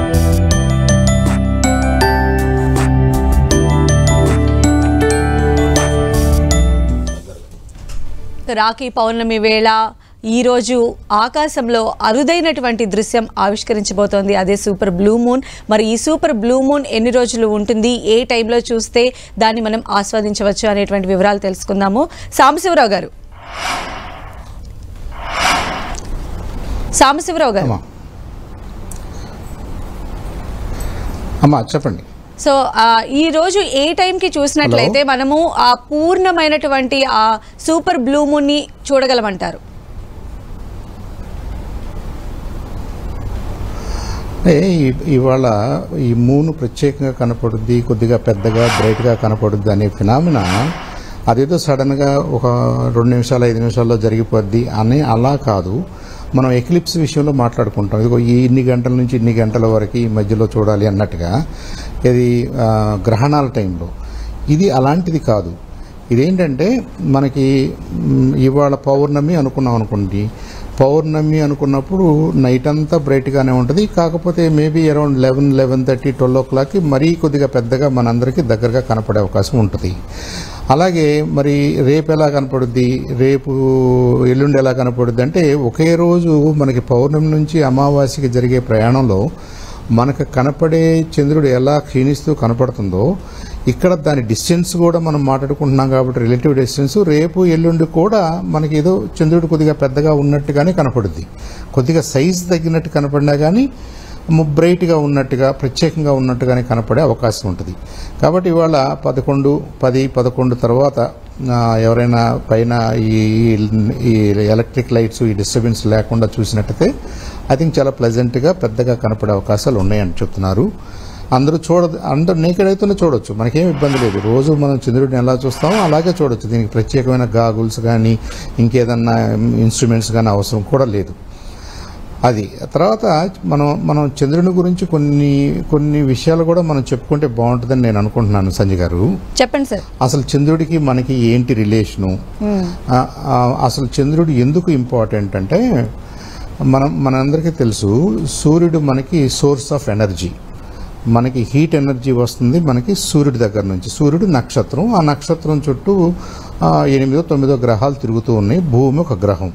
రాఖీ పౌర్ణమి వేళ ఈరోజు ఆకాశంలో అరుదైనటువంటి దృశ్యం ఆవిష్కరించబోతోంది అదే సూపర్ బ్లూ మూన్ మరి ఈ సూపర్ బ్లూ మూన్ ఎన్ని రోజులు ఉంటుంది ఏ టైంలో చూస్తే దాన్ని మనం ఆస్వాదించవచ్చు అనేటువంటి వివరాలు తెలుసుకుందాము సాంబశివరావు గారు సాంబశివరావు గారు అమ్మా అమ్మా చెప్పండి సో ఆ, ఈ రోజు ఏ టైంకి చూసినట్లయితే మనము ఆ పూర్ణమైనటువంటి ఆ సూపర్ బ్లూ మూన్ ని చూడగలమంటారు ఏ ఈ- ఇవాళ ఈ మూన్ ప్రత్యేకంగా కనపడుద్ది కొద్దిగా పెద్దగా బ్రైట్గా కనపడుద్ది అనే ఫినామినా అదేదో సడన్గా ఒక రెండు నిమిషాలు ఐదు నిమిషాల్లో జరిగిపోద్ది అని అలా కాదు మనం ఎక్లిప్స్ విషయంలో మాట్లాడుకుంటాం ఇదిగో ఈ ఇన్ని గంటల నుంచి ఇన్ని గంటల వరకు ఈ మధ్యలో చూడాలి అన్నట్టుగా ఇది ఆ, గ్రహణాల టైంలో ఇది అలాంటిది కాదు ఇదేంటంటే మనకి మ్, ఇవాళ పౌర్ణమి అనుకున్నాం అనుకోండి పౌర్ణమి అనుకున్నప్పుడు నైట్ అంతా బ్రైట్గానే ఉంటుంది కాకపోతే maybe around eleven eleven thirty twelve ఓ క్లాక్కి మరీ కొద్దిగా పెద్దగా మనందరికీ దగ్గరగా కనపడే అవకాశం ఉంటుంది అలాగే మరి రేపు ఎలా కనపడుద్ది రేపు ఎల్లుండి ఎలా కనపడుద్ది అంటే ఒకే రోజు మనకి పౌర్ణమి నుంచి అమావాస్యకి జరిగే ప్రయాణంలో మనకు కనపడే చంద్రుడు ఎలా క్షీణిస్తూ కనపడుతుందో ఇక్కడ దాని డిస్టెన్స్ కూడా మనం మాట్లాడుకుంటున్నాం కాబట్టి రిలేటివ్ డిస్టెన్స్ రేపు ఎల్లుండి కూడా మనకి ఏదో చంద్రుడు కొద్దిగా పెద్దగా ఉన్నట్టుగానే కనపడుద్ది కొద్దిగా సైజ్ తగ్గినట్టు కనపడినా కానీ బ్రైట్గా ఉన్నట్టుగా ప్రత్యేకంగా ఉన్నట్టుగానే కనపడే అవకాశం ఉంటుంది కాబట్టి ఇవాళ పదకొండు పది పదకొండు తర్వాత ఆ, ఎవరైనా పైన ఈ ఈ ఎలక్ట్రిక్ లైట్స్ ఈ డిస్టర్బెన్స్ లేకుండా చూసినట్టయితే ఐ థింక్ చాలా ప్లెజెంట్గా పెద్దగా కనపడే అవకాశాలు ఉన్నాయని చెప్తున్నారు అందరూ చూడ అందరూ నేకెడ్ అయితేనే చూడొచ్చు మనకేం ఇబ్బంది లేదు రోజు మనం చంద్రుడిని ఎలా చూస్తామో అలాగే చూడొచ్చు దీనికి ప్రత్యేకమైన గాగుల్స్ కానీ ఇంకేదన్నా ఇన్స్ట్రుమెంట్స్ కానీ అవసరం కూడా లేదు అది తర్వాత మనం మనం చంద్రుని గురించి కొన్ని కొన్ని విషయాలు కూడా మనం చెప్పుకుంటే బాగుంటుందని నేను అనుకుంటున్నాను సంజయ్ గారు చెప్పండి సార్ అసలు చంద్రుడికి మనకి ఏంటి రిలేషను ఆ, ఆ, అసలు చంద్రుడు ఎందుకు ఇంపార్టెంట్ అంటే మనం మనందరికీ తెలుసు సూర్యుడు మనకి సోర్స్ ఆఫ్ ఎనర్జీ మనకి హీట్ ఎనర్జీ వస్తుంది మనకి సూర్యుడి దగ్గర నుంచి సూర్యుడు నక్షత్రం ఆ నక్షత్రం చుట్టూ ఆ, ఎనిమిదో తొమ్మిదో గ్రహాలు తిరుగుతూ ఉన్నాయి భూమి ఒక గ్రహం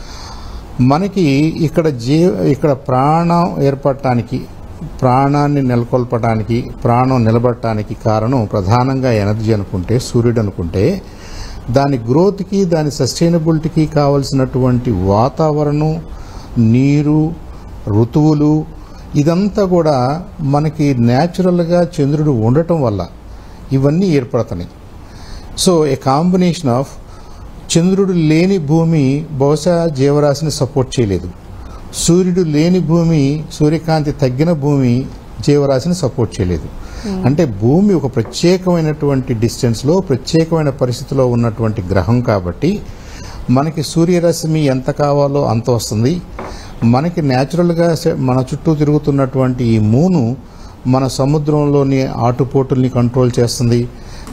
మనకి ఇక్కడ జీ ఇక్కడ ప్రాణం ఏర్పడటానికి ప్రాణాన్ని నెలకొల్పడానికి ప్రాణం నిలబడటానికి కారణం ప్రధానంగా ఎనర్జీ అనుకుంటే సూర్యుడు అనుకుంటే దాని గ్రోత్కి దాని సస్టైనబిలిటీకి కావలసినటువంటి వాతావరణం నీరు ఋతువులు ఇదంతా కూడా మనకి న్యాచురల్గా చంద్రుడు ఉండటం వల్ల ఇవన్నీ ఏర్పడుతున్నాయి సో ఏ కాంబినేషన్ ఆఫ్ చంద్రుడు లేని భూమి బహుశా జీవరాశిని సపోర్ట్ చేయలేదు సూర్యుడు లేని భూమి సూర్యకాంతి తగ్గిన భూమి జీవరాశిని సపోర్ట్ చేయలేదు అంటే భూమి ఒక ప్రత్యేకమైనటువంటి డిస్టెన్స్లో ప్రత్యేకమైన పరిస్థితిలో ఉన్నటువంటి గ్రహం కాబట్టి మనకి సూర్యరశ్మి ఎంత కావాలో అంత వస్తుంది మనకి న్యాచురల్గా సె- మన చుట్టూ తిరుగుతున్నటువంటి ఈ మూను మన సముద్రంలోని ఆటుపోటుల్ని కంట్రోల్ చేస్తుంది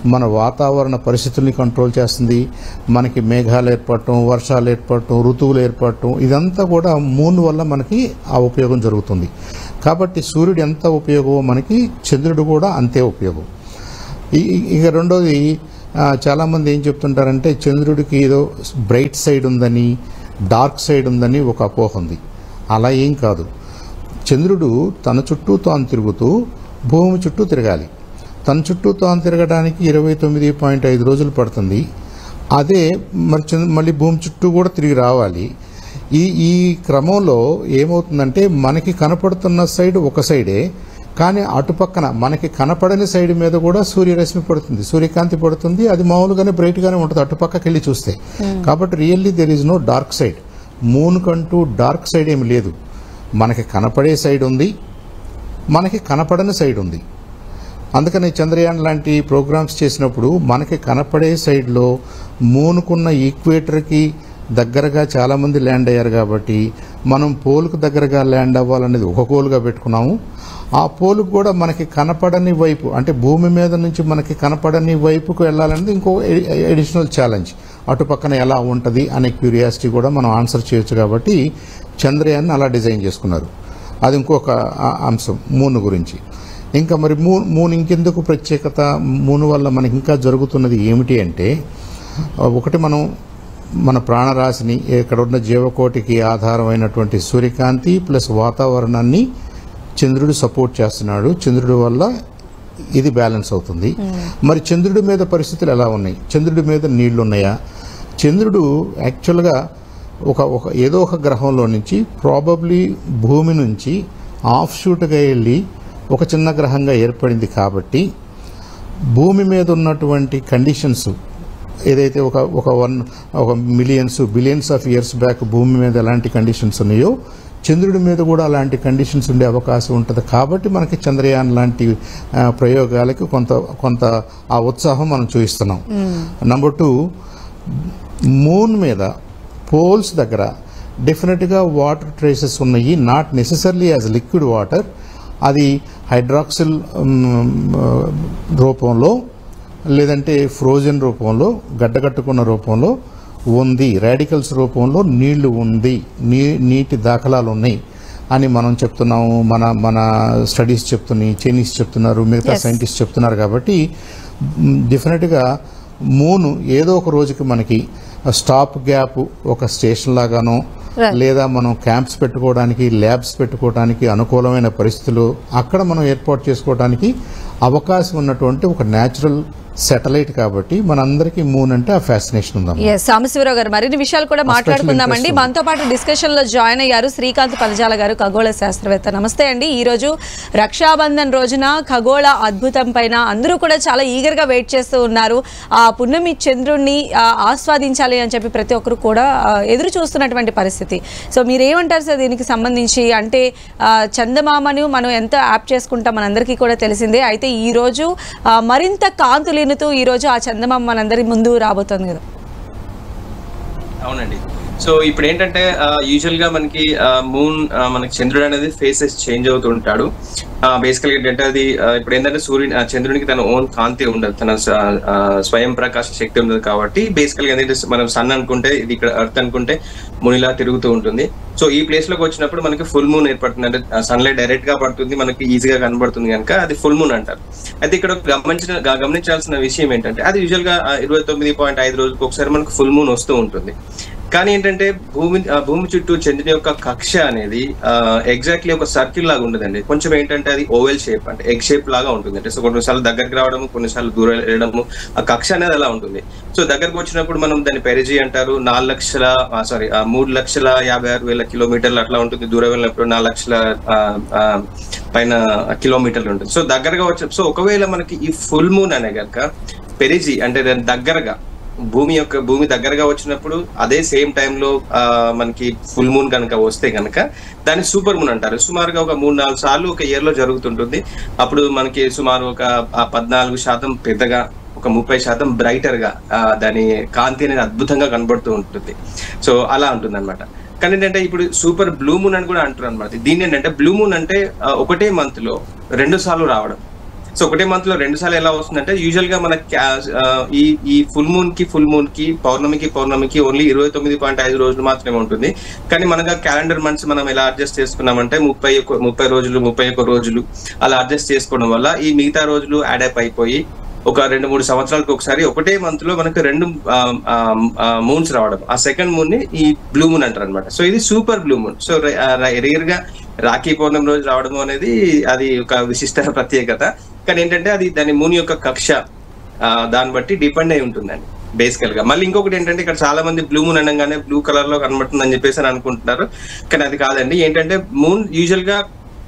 మన వాతావరణ పరిస్థితుల్ని కంట్రోల్ చేస్తుంది మనకి మేఘాలు ఏర్పడటం వర్షాలు ఏర్పడటం ఋతువులు ఏర్పడటం ఇదంతా కూడా మూన్ వల్ల మనకి ఆ ఉపయోగం జరుగుతుంది కాబట్టి సూర్యుడు ఎంత ఉపయోగమో మనకి చంద్రుడు కూడా అంతే ఉపయోగం ఈ- ఈ- ఇక రెండోది ఆ, చాలామంది ఏం చెప్తుంటారంటే చంద్రుడికి ఏదో బ్రైట్ సైడ్ ఉందని డార్క్ సైడ్ ఉందని ఒక అపోహ ఉంది అలా ఏం కాదు చంద్రుడు తన చుట్టూ తాను తిరుగుతూ భూమి చుట్టూ తిరగాలి తన చుట్టూ తాను తిరగడానికి ఇరవై తొమ్మిది పాయింట్ ఐదు రోజులు పడుతుంది అదే మరి చంద్ర మళ్ళీ భూమి చుట్టూ కూడా తిరిగి రావాలి ఈ ఈ క్రమంలో ఏమవుతుందంటే మనకి కనపడుతున్న సైడ్ ఒక సైడే కానీ అటుపక్కన మనకి కనపడని సైడ్ మీద కూడా సూర్యరశ్మి పడుతుంది సూర్యకాంతి పడుతుంది అది మామూలుగానే బ్రైట్గానే ఉంటుంది అటుపక్కకి వెళ్ళి చూస్తే కాబట్టి really there is no dark side moon కంటూ డార్క్ సైడ్ ఏమి లేదు మనకి కనపడే సైడ్ ఉంది మనకి కనపడని సైడ్ ఉంది అందుకని చంద్రయాన్ లాంటి ప్రోగ్రామ్స్ చేసినప్పుడు మనకి కనపడే సైడ్లో మూనుకున్న ఈక్వేటర్కి దగ్గరగా చాలామంది ల్యాండ్ అయ్యారు కాబట్టి మనం పోల్కు దగ్గరగా ల్యాండ్ అవ్వాలనేది ఒక గోల్గా పెట్టుకున్నాము ఆ పోలుకు కూడా మనకి కనపడని వైపు అంటే భూమి మీద నుంచి మనకి కనపడని వైపుకు వెళ్ళాలనేది ఇంకో ఎడిషనల్ ఛాలెంజ్ అటు పక్కన ఎలా ఉంటుంది అనే క్యూరియాసిటీ కూడా మనం ఆన్సర్ చేయొచ్చు కాబట్టి చంద్రయాన్ అలా డిజైన్ చేసుకున్నారు అది ఇంకొక ఆ- అంశం మూన్ గురించి ఇంకా మరి మూ మూన్ ఇంకెందుకు ప్రత్యేకత మూన్ వల్ల మనకి ఇంకా జరుగుతున్నది ఏమిటి అంటే ఆ, ఒకటి మనం మన ప్రాణరాశిని ఇక్కడ ఉన్న జీవకోటికి ఆధారమైనటువంటి సూర్యకాంతి ప్లస్ వాతావరణాన్ని చంద్రుడు సపోర్ట్ చేస్తున్నాడు చంద్రుడి వల్ల ఇది బ్యాలెన్స్ అవుతుంది మరి చంద్రుడి మీద పరిస్థితులు ఎలా ఉన్నాయి చంద్రుడి మీద నీళ్లు ఉన్నాయా చంద్రుడు యాక్చువల్గా ఒక ఒక ఏదో ఒక గ్రహంలో నుంచి ప్రాబబ్లీ భూమి నుంచి ఆఫ్ షూట్గా వెళ్ళి ఒక చిన్న గ్రహంగా ఏర్పడింది కాబట్టి భూమి మీద ఉన్నటువంటి కండిషన్స్ ఏదైతే ఒక ఒక వన్ ఒక millions billions of years back భూమి మీద ఎలాంటి కండిషన్స్ ఉన్నాయో చంద్రుడి మీద కూడా అలాంటి కండిషన్స్ ఉండే అవకాశం ఉంటుంది కాబట్టి మనకి చంద్రయాన్ లాంటి ఆ, ప్రయోగాలకి కొంత కొంత ఆ ఉత్సాహం మనం చూపిస్తున్నాం నంబర్ టూ మూన్ మీద పోల్స్ దగ్గర డెఫినెట్గా వాటర్ ట్రేసెస్ ఉన్నాయి not necessarily as liquid water అది హైడ్రాక్సిల్ రూపంలో లేదంటే ఫ్రోజన్ రూపంలో గడ్డగట్టుకున్న రూపంలో ఉంది రాడికల్స్ రూపంలో నీళ్లు ఉంది నీ నీటి దాఖలాలు ఉన్నాయి అని మనం చెప్తున్నాము మన మన స్టడీస్ చెప్తున్నాయి చైనీస్ చెప్తున్నారు మిగతా Yes. సైంటిస్ట్ చెప్తున్నారు కాబట్టి డెఫినెట్గా మూన్ ఏదో ఒక రోజుకి మనకి స్టాప్ గ్యాప్ ఒక స్టేషన్ లాగానో Right. లేదా మనం క్యాంప్స్ పెట్టుకోవడానికి ల్యాబ్స్ పెట్టుకోవడానికి అనుకూలమైన పరిస్థితులు అక్కడ మనం ఏర్పాటు చేసుకోవడానికి అవకాశం ఉన్నటువంటి ఒక న్యాచురల్ శాటిలైట్ కాబట్టి మనందరికీ మూన్ అంటే ఆ ఫ్యాసినేషన్ ఉందన్నమాట ఎస్ సాంబశివరావు గారు మరిన్ని విషయాలు కూడా Special మాట్లాడుకుందామండి interest మనతో పాటు డిస్కషన్ లో జాయిన్ అయ్యారు శ్రీకాంత్ పలజాల గారు ఖగోళ శాస్త్రవేత్త నమస్తే అండి ఈ రోజు రక్షాబంధన్ రోజున ఖగోళ అద్భుతం పైన అందరూ కూడా చాలా ఈగర్ గా వెయిట్ చేస్తూ ఉన్నారు ఆ పున్నమి చంద్రుణ్ణి ఆ, ఆస్వాదించాలి అని చెప్పి ప్రతి ఒక్కరు కూడా ఆ, ఎదురు చూస్తున్నటువంటి పరిస్థితి సో మీరు ఏమంటారు సార్ దీనికి సంబంధించి అంటే ఆ, చందమామను మనం ఎంత యాప్ చేసుకుంటాం మనందరికీ కూడా తెలిసిందే అయితే ఈ రోజు ఆ, మరింత కాంతులీనుతూ ఈ రోజు ఆ చందమామ మనందరి ముందు రాబోతోంది కదా అవునండి సో ఇప్పుడు ఏంటంటే యూజువల్ గా మనకి మూన్ మనకి చంద్రుడు అనేది ఫేసెస్ చేంజ్ అవుతూ ఉంటాడు బేసికల్ ఏంటంటే అది ఆ, ఇప్పుడు ఏంటంటే సూర్యుని ఆ, చంద్రునికి తన ఓన్ కాంతి ఉండదు తన స- ఆ, స్వయం ప్రకాశ శక్తి ఉండదు కాబట్టి బేసికల్ గా ఏంటంటే మనం సన్ అనుకుంటే ఇది ఇక్కడ ఎర్త్ అనుకుంటే మునిలా తిరుగుతూ ఉంటుంది సో ఈ ప్లేస్ లోకి వచ్చినప్పుడు మనకి ఫుల్ మూన్ ఏర్పడుతుంది అంటే సన్లైట్ డైరెక్ట్ గా పడుతుంది మనకి ఈజీగా కనబడుతుంది కనుక అది ఫుల్ మూన్ అంటారు అయితే ఇక్కడ గమనించిన గ- గమనించాల్సిన విషయం ఏంటంటే అది యూజువల్ గా ఇరవై తొమ్మిది పాయింట్ ఐదు రోజులకు ఒకసారి మనకు ఫుల్ మూన్ వస్తూ ఉంటుంది కానీ ఏంటంటే భూమి ఆ భూమి చుట్టూ చంద్రుని యొక్క కక్ష అనేది ఎగ్జాక్ట్లీ ఒక సర్కిల్ లాగా ఉండదండి కొంచెం ఏంటంటే అది ఓవెల్ షేప్ అంటే ఎగ్ షేప్ లాగా ఉంటుంది అంటే సో కొన్నిసార్లు దగ్గరికి రావడము కొన్నిసార్లు దూరం వెళ్ళడము ఆ కక్ష అనేది అలా ఉంటుంది సో దగ్గరకు వచ్చినప్పుడు మనం దాన్ని పెరిజీ అంటారు నాలుగు లక్షల సారీ మూడు లక్షల యాభై ఆరు వేల కిలోమీటర్లు అట్లా ఉంటుంది దూరం వెళ్ళినప్పుడు నాలుగు లక్షల ఆ, ఆ, పైన కిలోమీటర్లు ఉంటుంది సో దగ్గరగా వచ్చి సో ఒకవేళ మనకి ఈ ఫుల్ మూన్ అనే కనుక పెరిజీ అంటే దాని దగ్గరగా భూమి యొక్క భూమి దగ్గరగా వచ్చినప్పుడు అదే సేమ్ టైంలో మనకి ఫుల్ మూన్ కనుక వస్తే కనుక దాన్ని సూపర్ మూన్ అంటారు సుమారుగా ఒక మూడు నాలుగు సార్లు ఒక ఇయర్ లో జరుగుతుంటుంది అప్పుడు మనకి సుమారు ఒక ఆ, పద్నాలుగు శాతం పెద్దగా ఒక ముప్పై శాతం బ్రైటర్ గా ఆ, దాని కాంతి అనేది అద్భుతంగా కనబడుతూ ఉంటుంది సో అలా ఉంటుంది అనమాట కానీ ఏంటంటే ఇప్పుడు సూపర్ బ్లూ మూన్ అని కూడా అంటారు అనమాట దీన్ని ఏంటంటే బ్లూ మూన్ అంటే ఆ, ఒకటే మంత్ లో రెండు సార్లు రావడం సో ఒకటే మంత్ లో రెండు సార్లు ఎలా వస్తుందంటే యూజువల్ గా మన క్యా- ఆ, ఈ ఈ ఫుల్ మూన్ కి ఫుల్ మూన్ కి పౌర్ణమికి పౌర్ణమికి ఓన్లీ ఇరవై తొమ్మిది పాయింట్ ఐదు రోజులు మాత్రమే ఉంటుంది కానీ మనగా క్యాలెండర్ మంత్స్ మనం ఎలా అడ్జస్ట్ చేసుకున్నామంటే ముప్పై ఒక్క- ముప్పై రోజులు ముప్పై ఒక్క రోజులు అలా అడ్జస్ట్ చేసుకోవడం వల్ల ఈ మిగతా రోజులు యాడప్ అయిపోయి ఒక రెండు మూడు సంవత్సరాలకు ఒకసారి ఒకటే మంత్ లో మనకు రెండు మూన్స్ రావడం ఆ సెకండ్ మూన్ ని ఈ బ్లూ మూన్ అంటారు అనమాట సో ఇది super blue moon so rare గా రాఖీ పౌర్ణమి రోజు రావడం అనేది అది ఒక విశిష్ట ప్రత్యేకత కానీ ఏంటంటే అది దాని మూన్ యొక్క కక్ష ఆ, దాన్ని బట్టి డిపెండ్ అయి ఉంటుందండి బేసికల్ గా మళ్ళీ ఇంకొకటి ఏంటంటే ఇక్కడ చాలా మంది బ్లూ మూన్ అనగానే బ్లూ కలర్ లో కనబడుతుందని చెప్పేసి అని అనుకుంటున్నారు కానీ అది కాదండి ఏంటంటే మూన్ యూజువల్ గా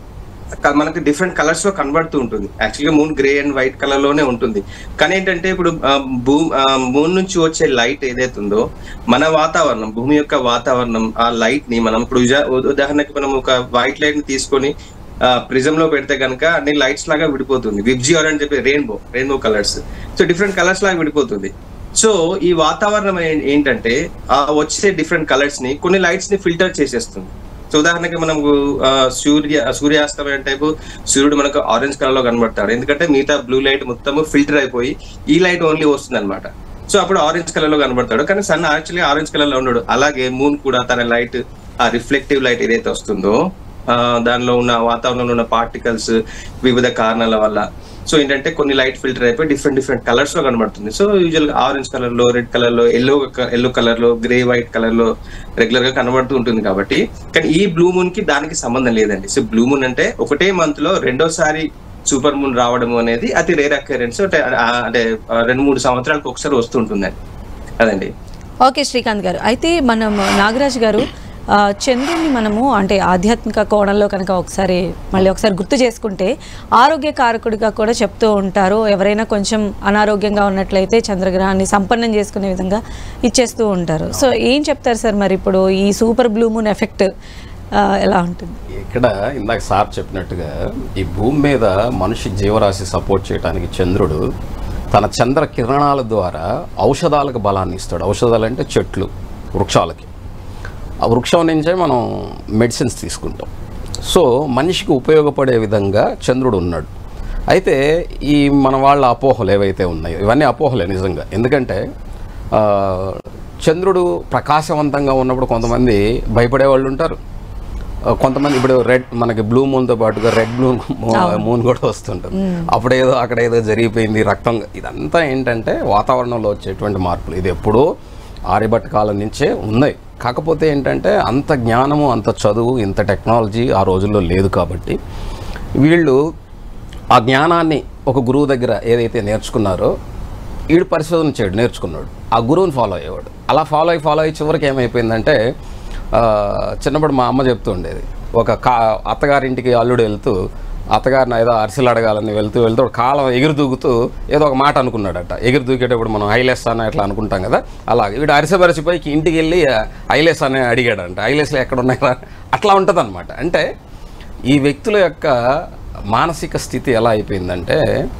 క- మనకి డిఫరెంట్ కలర్స్ లో కనబడుతూ ఉంటుంది యాక్చువల్గా moon grey and white colour లోనే ఉంటుంది కానీ ఏంటంటే ఇప్పుడు ఆ, భూ మూన్ నుంచి వచ్చే లైట్ ఏదైతే ఉందో మన వాతావరణం భూమి యొక్క వాతావరణం ఆ లైట్ ని మనం ఇప్పుడు ఉజా- ఉ- ఉదాహరణకి మనం ఒక వైట్ లైట్ ని తీసుకొని ప్రిజం లో పెడితే కనుక అన్ని లైట్స్ లాగా విడిపోతుంది విబ్జిఆర్ అని చెప్పి rainbow rainbow colours so different colours లాగా విడిపోతుంది సో ఈ వాతావరణం ఏ- ఏంటంటే ఆ వచ్చే డిఫరెంట్ కలర్స్ ని కొన్ని లైట్స్ ని ఫిల్టర్ చేసేస్తుంది సో ఉదాహరణకి మనం ఆ, సూర్య సూర్యాస్తమయం టైపు సూర్యుడు మనకు ఆరెంజ్ కలర్ లో కనబడతాడు ఎందుకంటే మిగతా బ్లూ లైట్ మొత్తం ఫిల్టర్ అయిపోయి ఈ లైట్ ఓన్లీ వస్తుంది అనమాట సో అప్పుడు ఆరెంజ్ కలర్ లో కనబడతాడు కానీ సన్ యాక్చువల్లీ ఆరెంజ్ కలర్ లో ఉన్నాడు అలాగే మూన్ కూడా తన లైట్ ఆ రిఫ్లెక్టివ్ లైట్ ఏదైతే వస్తుందో ఆ, దానిలో ఉన్న వాతావరణంలో ఉన్న పార్టికల్స్ వివిధ కారణాల వల్ల సో ఏంటంటే కొన్ని లైట్ ఫిల్టర్ అయిపోయి డిఫరెంట్ డిఫరెంట్ కలర్స్ లో కనబడుతుంది సో యూజువల్ గా ఆరెంజ్ కలర్ లో రెడ్ కలర్ లో ఎల్లో ఎల్లో కలర్ లో గ్రే వైట్ కలర్ లో రెగ్యులర్ గా కనబడుతూ ఉంటుంది కాబట్టి కానీ ఈ బ్లూ మూన్ కి దానికి సంబంధం లేదండి సో బ్లూ మూన్ అంటే ఒకటే మంత్ లో రెండోసారి సూపర్ మూన్ రావడం అనేది అతి రేర్ అక్యూరెన్స్ అంటే ఆ, అంటే ఆ, రెండు మూడు సంవత్సరాలకు ఒకసారి వస్తుంటుందండి అదండి ఓకే శ్రీకాంత్ గారు అయితే మనం నాగరాజ్ గారు ఆ, చంద్రుడిని మనము అంటే ఆధ్యాత్మిక కోణంలో కనుక ఒకసారి మళ్ళీ ఒకసారి గుర్తు చేసుకుంటే ఆరోగ్య కారకుడిగా కూడా చెప్తూ ఉంటారు ఎవరైనా కొంచెం అనారోగ్యంగా ఉన్నట్లయితే చంద్రగ్రహాన్ని సంపన్నం చేసుకునే విధంగా ఇచ్చేస్తూ ఉంటారు సో ఏం చెప్తారు సార్ మరి ఇప్పుడు ఈ సూపర్ బ్లూ మూన్ ఎఫెక్ట్ ఎలా ఉంటుంది ఇక్కడ ఇందాక సార్ చెప్పినట్టుగా ఈ భూమి మీద మనిషి జీవరాశి సపోర్ట్ చేయడానికి చంద్రుడు తన చంద్ర కిరణాల ద్వారా ఔషధాలకు బలాన్ని ఇస్తాడు ఔషధాలు అంటే చెట్లు వృక్షాలకి ఆ వృక్షం నుంచే మనం మెడిసిన్స్ తీసుకుంటాం సో మనిషికి ఉపయోగపడే విధంగా చంద్రుడు ఉన్నాడు అయితే ఈ మన వాళ్ళ అపోహలు ఏవైతే ఉన్నాయో ఇవన్నీ అపోహలే నిజంగా ఎందుకంటే ఆ, చంద్రుడు ప్రకాశవంతంగా ఉన్నప్పుడు కొంతమంది భయపడే వాళ్ళు ఉంటారు ఆ, కొంతమంది ఇప్పుడు రెడ్ మనకి బ్లూ మూన్తో పాటుగా రెడ్ బ్లూ మూన్ కూడా వస్తుంటుంది అప్పుడు ఏదో అక్కడ ఏదో జరిగిపోయింది రక్తం ఇదంతా ఏంటంటే వాతావరణంలో వచ్చేటువంటి మార్పులు ఇది ఎప్పుడూ ఆర్యభట్ట కాలం నుంచే ఉన్నాయి కాకపోతే ఏంటంటే అంత జ్ఞానము అంత చదువు ఇంత టెక్నాలజీ ఆ రోజుల్లో లేదు కాబట్టి వీళ్ళు ఆ జ్ఞానాన్ని ఒక గురువు దగ్గర ఏదైతే నేర్చుకున్నారో వీడు పరిశోధన చేయడు నేర్చుకున్నాడు ఆ గురువుని ఫాలో అయ్యేవాడు అలా ఫాలో అయ్యి ఫాలో అయ్యి చివరికి ఏమైపోయిందంటే ఆ, చిన్నప్పుడు మా అమ్మ చెప్తూ ఉండేది ఒక కా అత్తగారింటికి అల్లుడు వెళ్తూ అత్తగారిని ఏదో అరిసెలు అడగాలని వెళ్తూ వెళ్తూ ఒక కాలం ఎగురు దూకుతూ ఏదో ఒక మాట అనుకున్నాడట ఎగురు దూకేటప్పుడు మనం ఐలెస్ అని ఇట్లా అనుకుంటాం కదా అలాగే వీడు అరిసె బరిసిపోయి ఇంటికి వెళ్ళి ఐలెస్ అని అడిగాడంట ఐలెస్లు ఎక్కడ ఉన్నాయా అట్లా ఉంటుంది అంటే ఈ వ్యక్తుల యొక్క మానసిక స్థితి ఎలా అయిపోయిందంటే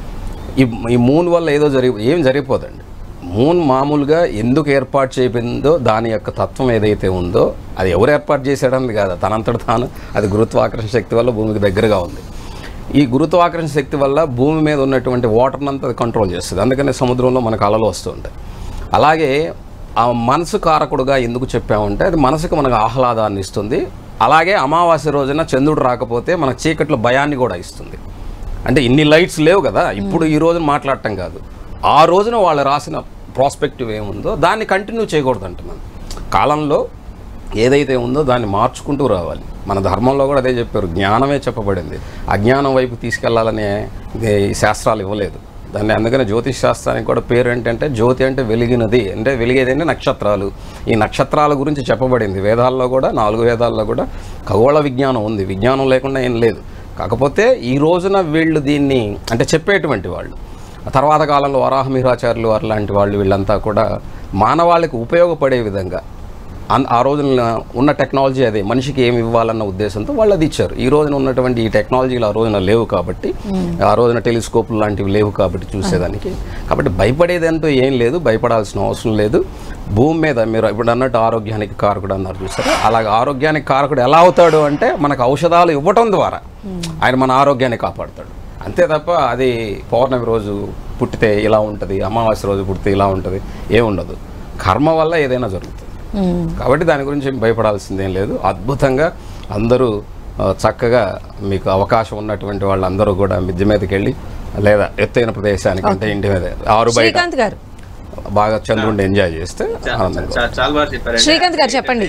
ఈ ఈ మూన్ వల్ల ఏదో జరిగి ఏం జరిగిపోదండి మూన్ మామూలుగా ఎందుకు ఏర్పాటు చేయబడిందో దాని యొక్క తత్వం ఏదైతే ఉందో అది ఎవరు ఏర్పాటు చేశాడని కాదు తనంతట తాను అది గురుత్వాకర్షణ శక్తి వల్ల భూమికి దగ్గరగా ఉంది ఈ గురుత్వాకర్షణ శక్తి వల్ల భూమి మీద ఉన్నటువంటి వాటర్ని అంతా అది కంట్రోల్ చేస్తుంది అందుకనే సముద్రంలో మనకు అలలు వస్తూ ఉంటాయి అలాగే ఆ మనసు కారకుడుగా ఎందుకు చెప్పామంటే అది మనసుకు మనకు ఆహ్లాదాన్ని ఇస్తుంది అలాగే అమావాస్య రోజున చంద్రుడు రాకపోతే మనకు చీకట్లో భయాన్ని కూడా ఇస్తుంది అంటే ఇన్ని లైట్స్ లేవు కదా ఇప్పుడు ఈ రోజున మాట్లాడటం కాదు ఆ రోజున వాళ్ళు రాసిన ప్రాస్పెక్టివ్ ఏముందో దాన్ని కంటిన్యూ చేయకూడదు అంటున్నాను కాలంలో ఏదైతే ఉందో దాన్ని మార్చుకుంటూ రావాలి మన ధర్మంలో కూడా అదే చెప్పారు జ్ఞానమే చెప్పబడింది అజ్ఞానం వైపు తీసుకెళ్లాలనే ఇది ఈ శాస్త్రాలు ఇవ్వలేదు దాన్ని అందుకనే జ్యోతిష్ శాస్త్రానికి కూడా పేరు ఏంటంటే జ్యోతి అంటే వెలిగినది అంటే వెలిగేది అంటే నక్షత్రాలు ఈ నక్షత్రాల గురించి చెప్పబడింది వేదాల్లో కూడా నాలుగు వేదాల్లో కూడా ఖగోళ విజ్ఞానం ఉంది విజ్ఞానం లేకుండా ఏం లేదు కాకపోతే ఈ రోజున వీళ్ళు దీన్ని అంటే చెప్పేటువంటి వాళ్ళు తర్వాత కాలంలో వరాహమిహిరాచార్యులు అలాంటి వాళ్ళు వీళ్ళంతా కూడా మానవాళికి ఉపయోగపడే విధంగా అన్- ఆ రోజున ఉన్న టెక్నాలజీ అదే మనిషికి ఏమి ఇవ్వాలన్న ఉద్దేశంతో వాళ్ళు అది ఇచ్చారు ఈ రోజున ఉన్నటువంటి ఈ టెక్నాలజీలు ఆ రోజున లేవు కాబట్టి ఆ రోజున టెలిస్కోపులు లాంటివి లేవు కాబట్టి చూసేదానికి కాబట్టి భయపడేది అంటూ ఏం లేదు భయపడాల్సిన అవసరం లేదు భూమి మీద మీరు ఇప్పుడు అన్నట్టు ఆరోగ్యానికి కారకుడు అన్నారు చూసారా అలాగే ఆరోగ్యానికి కారకుడు ఎలా అవుతాడు అంటే మనకు ఔషధాలు ఇవ్వటం ద్వారా ఆయన మన ఆరోగ్యాన్ని కాపాడుతాడు అంతే తప్ప అది పౌర్ణమి రోజు పుట్టితే ఇలా ఉంటుంది అమావాస్య రోజు పుట్టితే ఇలా ఉంటుంది ఏముండదు కర్మ వల్ల ఏదైనా జరుగుతుంది కాబట్టి దాని గురించి ఏం భయపడాల్సిందేం లేదు అద్భుతంగా అందరూ ఆ, చక్కగా మీకు అవకాశం ఉన్నటువంటి వాళ్ళందరూ కూడా మిద్దె మీదకి వెళ్ళి లేదా ఎత్తైన ప్రదేశానికి అంటే ఇంటి మీద ఆరు బయట శ్రీకాంత్ గారు బాగా చంద్రుడిని ఎంజాయ్ చేస్తే ఆనందంగా చా- చాలా బాగా చెప్పారు శ్రీకాంత్ గారు చెప్పండి.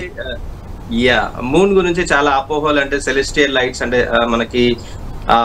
యా మూన్ గురించి చాలా అపోహలు అంటే సెలెస్టియల్ లైట్స్ అంటే ఆ, మనకి ఆ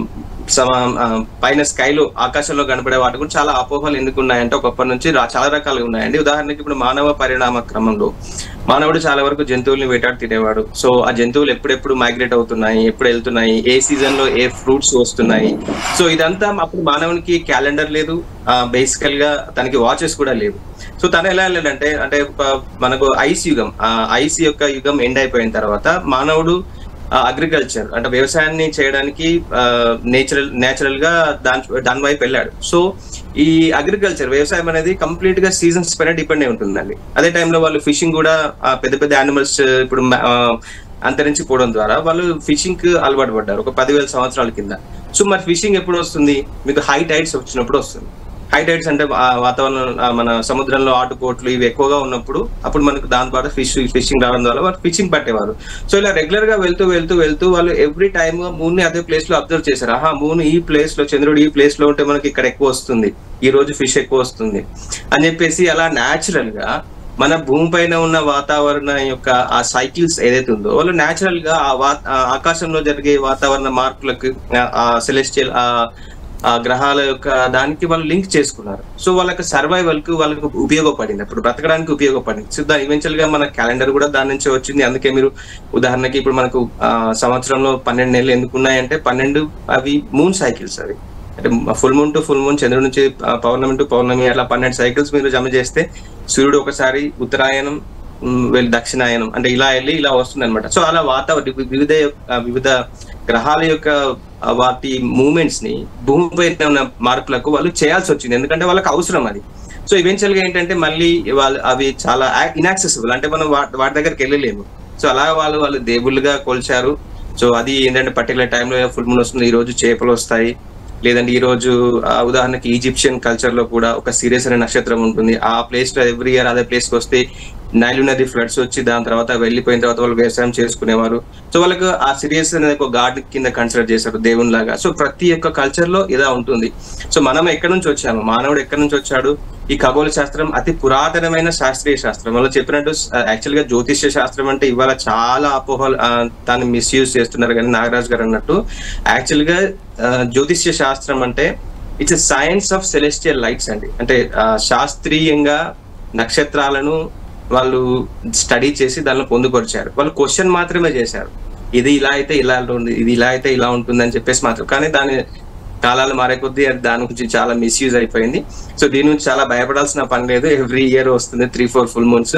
సమ ఆ, పైన స్కైలో ఆకాశంలో కనపడే వాటి గురించి చాలా అపోహలు ఎందుకు ఉన్నాయంటే ఒకప్పటి నుంచి రా- చాలా రకాలుగా ఉన్నాయండి ఉదాహరణకి ఇప్పుడు మానవ పరిణామ క్రమంలో మానవుడు చాలా వరకు జంతువుల్ని వేటాడి తినేవాడు సో ఆ జంతువులు ఎప్పుడెప్పుడు మైగ్రేట్ అవుతున్నాయి ఎప్పుడు వెళ్తున్నాయి ఏ సీజన్ లో ఏ ఫ్రూట్స్ వస్తున్నాయి సో ఇదంతా అప్పుడు మానవునికి క్యాలెండర్ లేదు బేసికల్ గా తనకి వాచెస్ కూడా లేవు సో తను ఎలా వెళ్ళాడంటే అంటే ఒక మనకు ఐస్ యుగం ఆ ఐస్ యొక్క యుగం ఎండ్ అయిపోయిన తర్వాత మానవుడు అగ్రికల్చర్ అంటే వ్యవసాయాన్ని చేయడానికి నేచురల్ నేచురల్ గా దాని దాని వైపు వెళ్ళాడు సో ఈ అగ్రికల్చర్ వ్యవసాయం అనేది కంప్లీట్ గా సీజన్స్ పైన డిపెండ్ అయి ఉంటుందండి అదే టైంలో వాళ్ళు ఫిషింగ్ కూడా ఆ, పెద్ద పెద్ద యానిమల్స్ ఇప్పుడు మ- ఆ, అంతరించిపోవడం ద్వారా వాళ్ళు ఫిషింగ్ కి అలవాటు పడ్డారు ఒక పదివేల సంవత్సరాల కింద సో మరి ఫిషింగ్ ఎప్పుడు వస్తుంది మీకు హై టైడ్స్ వచ్చినప్పుడు వస్తుంది హై టైడ్స్ అంటే ఆ వాతావరణం ఆ మన సముద్రంలో ఆటుపోట్లు ఇవి ఎక్కువగా ఉన్నప్పుడు అప్పుడు మనకు దాని ద్వారా ఫిష్ ఫిషింగ్ రావడం ద్వారా వాళ్ళు ఫిషింగ్ పట్టేవారు సో ఇలా రెగ్యులర్ గా వెళ్తూ వెళ్తూ వెళ్తూ వాళ్ళు ఎవ్రీ టైమ్ మూన్ ని అదే ప్లేస్ లో అబ్జర్వ్ చేశారు ఆహా మూన్ ఈ ప్లేస్ లో చంద్రుడు ఈ ప్లేస్ లో ఉంటే మనకి ఇక్కడ ఎక్కువ వస్తుంది ఈ రోజు ఫిష్ ఎక్కువ వస్తుంది అని చెప్పేసి అలా న్యాచురల్ గా మన భూమి పైన ఉన్న వాతావరణ యొక్క ఆ సైకిల్స్ ఏదైతే ఉందో వాళ్ళు న్యాచురల్ గా ఆ వా- ఆ ఆకాశంలో జరిగే వాతావరణ మార్పులకు ఆ- ఆ సెలెస్టియల్ ఆ ఆ గ్రహాల యొక్క దానికి వాళ్ళు లింక్ చేసుకున్నారు సో వాళ్ళకి సర్వైవల్ కు వాళ్ళకి ఉపయోగపడింది అప్పుడు బ్రతకడానికి ఉపయోగపడింది సో దాని ఈవెన్చువల్ గా మన క్యాలెండర్ కూడా దాని నుంచి వచ్చింది అందుకే మీరు ఉదాహరణకి ఇప్పుడు మనకు ఆ, సంవత్సరంలో పన్నెండు నెలలు ఎందుకు ఉన్నాయంటే పన్నెండు అవి మూన్ సైకిల్స్ అవి అంటే full moon to full moon చంద్రుడి నుంచి ఆ, పౌర్ణమి టు పౌర్ణమి అట్లా పన్నెండు సైకిల్స్ మీరు జమ చేస్తే సూర్యుడు ఒకసారి ఉత్తరాయణం ఉమ్, వెళ్ళి దక్షిణాయనం అంటే ఇలా వెళ్ళి ఇలా వస్తుంది అనమాట సో అలా వాతావరణ వివిధ యొక్క- ఆ, వివిధ గ్రహాల యొక్క ఆ, వాటి మూమెంట్స్ ని భూమిపై ఉన్న మార్పులకు వాళ్ళు చేయాల్సి వచ్చింది ఎందుకంటే వాళ్ళకి అవసరం అది సో ఈవెన్చువల్ గా ఏంటంటే మళ్ళీ వాళ్ళు అవి చాలా ఇన్యాక్సెసిబుల్ అంటే మనం వా- వాటి దగ్గరికి వెళ్ళలేము సో అలా వాళ్ళు వాళ్ళు దేవుళ్ళుగా కొలిచారు సో అది ఏంటంటే పర్టికులర్ టైంలో ఫుల్ మూన్ వస్తుంది ఈ రోజు చేపలు వస్తాయి లేదంటే ఈ రోజు ఆ, ఉదాహరణకి ఈజిప్షియన్ కల్చర్ లో కూడా ఒక సీరియస్ అనే నక్షత్రం ఉంటుంది ఆ ప్లేస్ లో ఎవ్రీ ఇయర్ అదే ప్లేస్ కి వస్తే నైలు నది ఫ్లడ్స్ వచ్చి దాని తర్వాత వెళ్ళిపోయిన తర్వాత వాళ్ళు వ్యవసాయం చేసుకునేవారు సో వాళ్ళకి ఆ సిరియస్ అనేది ఒక గాడ్ కింద కన్సిడర్ చేశారు దేవుని లాగా సో ప్రతి ఒక్క కల్చర్ లో ఇలా ఉంటుంది సో మనం ఎక్కడి నుంచి వచ్చాము మానవుడు ఎక్కడి నుంచి వచ్చాడు ఈ ఖగోళ శాస్త్రం అతి పురాతనమైన శాస్త్రీయ శాస్త్రం వాళ్ళు చెప్పినట్టు యాక్చువల్ గా జ్యోతిష్య శాస్త్రం అంటే ఇవాళ చాలా అపోహలు ఆ, దాన్ని మిస్యూజ్ చేస్తున్నారు కానీ నాగరాజ్ గారు అన్నట్టు యాక్చువల్ గా ఆ, జ్యోతిష్య శాస్త్రం అంటే it's science of celestial lights అండి అంటే ఆ, శాస్త్రీయంగా నక్షత్రాలను వాళ్ళు స్టడీ చేసి దానిలో పొందుపరిచారు వాళ్ళు క్వశ్చన్ మాత్రమే చేశారు ఇది ఇలా అయితే ఇలా ఉంటుంది ఇది ఇలా అయితే ఇలా ఉంటుంది అని చెప్పేసి మాత్రం కానీ దాని కాలాలు మారే కొద్దీ అది దాని గురించి చాలా మిస్యూజ్ అయిపోయింది సో దీని నుంచి చాలా భయపడాల్సిన పని లేదు ఎవ్రీ ఇయర్ వస్తుంది three four full moons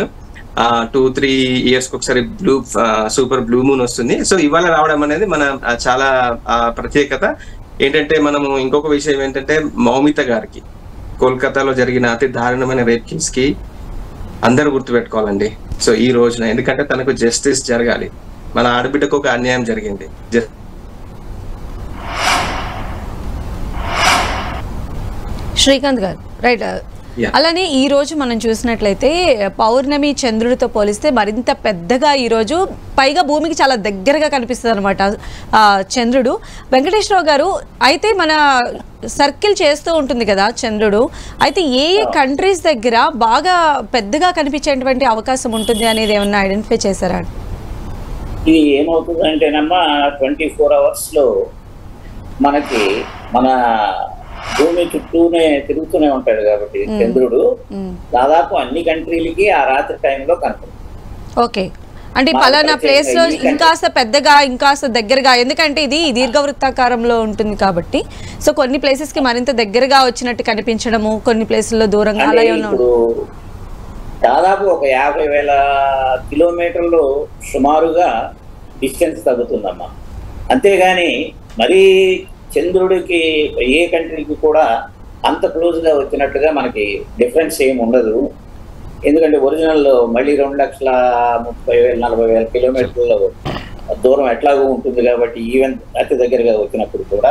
two three years ఒకసారి బ్లూ సూపర్ బ్లూ మూన్ వస్తుంది సో ఇవాళ రావడం అనేది మన ఆ, చాలా ఆ, ప్రత్యేకత ఏంటంటే మనము ఇంకొక విషయం ఏంటంటే మౌమిత గారికి కోల్కతాలో జరిగిన అతి దారుణమైన రేప్ కేస్ కి అందరూ గుర్తుపెట్టుకోవాలండి సో ఈ రోజున ఎందుకంటే తనకు జస్టిస్ జరగాలి మన ఆడబిడ్డకు ఒక అన్యాయం జరిగింది జ- శ్రీకాంత్ గారు రైట్ Yeah. అలానే ఈ రోజు మనం చూసినట్లయితే పౌర్ణమి చంద్రుడితో పోలిస్తే మరింత పెద్దగా ఈ రోజు పైగా భూమికి చాలా దగ్గరగా కనిపిస్తుంది అనమాట చంద్రుడు వెంకటేశ్వరరావు గారు అయితే మన సర్కిల్ చేస్తూ ఉంటుంది కదా చంద్రుడు అయితే ఏ ఏ కంట్రీస్ దగ్గర బాగా పెద్దగా కనిపించేటువంటి అవకాశం ఉంటుంది అనేది ఏమన్నా ఐడెంటిఫై చేశారా ఇది ఏమవుతుందంటేనమ్మా ట్వంటీ ఫోర్ అవర్స్ లో మనకి మన భూమి చుట్టూనే తిరుగుతూనే ఉంటాడు కాబట్టి చంద్రుడు మ్మ్. దాదాపు అన్ని కంట్రీలకి ఆ రాత్రి టైంలో కనపడుతుంది ఓకే అంటే మా పలానా ప్రత్యేక ప్లేస్ లో ఈ కంట్రీ- ఇంకాస్త పెద్దగా ఇంకాస్త దగ్గరగా ఎందుకంటే ఇది దీర్ఘవృత్తాకారంలో ఉంటుంది కాబట్టి సో కొన్ని ప్లేసెస్ కి మరింత దగ్గరగా వచ్చినట్టు కనిపించడము కొన్ని ప్లేసుల్లో దూరంగా అంటే అలా ఏమన్నా ఇప్పుడు దాదాపు ఒక యాభై వేల కిలోమీటర్లు సుమారుగా డిస్టెన్స్ తగ్గుతుందమ్మా అంతేగాని మరీ చంద్రుడికి ఏ కంట్రీకి కూడా అంత క్లోజ్ గా వచ్చినట్టుగా మనకి డిఫరెన్స్ ఏమి ఉండదు ఎందుకంటే ఒరిజినల్ మళ్ళీ రెండు లక్షల ముప్పై వేల నలభై వేల కిలోమీటర్ల దూరం ఎట్లాగో ఉంటుంది కాబట్టి ఈవెన్ అతి దగ్గరగా వచ్చినప్పుడు కూడా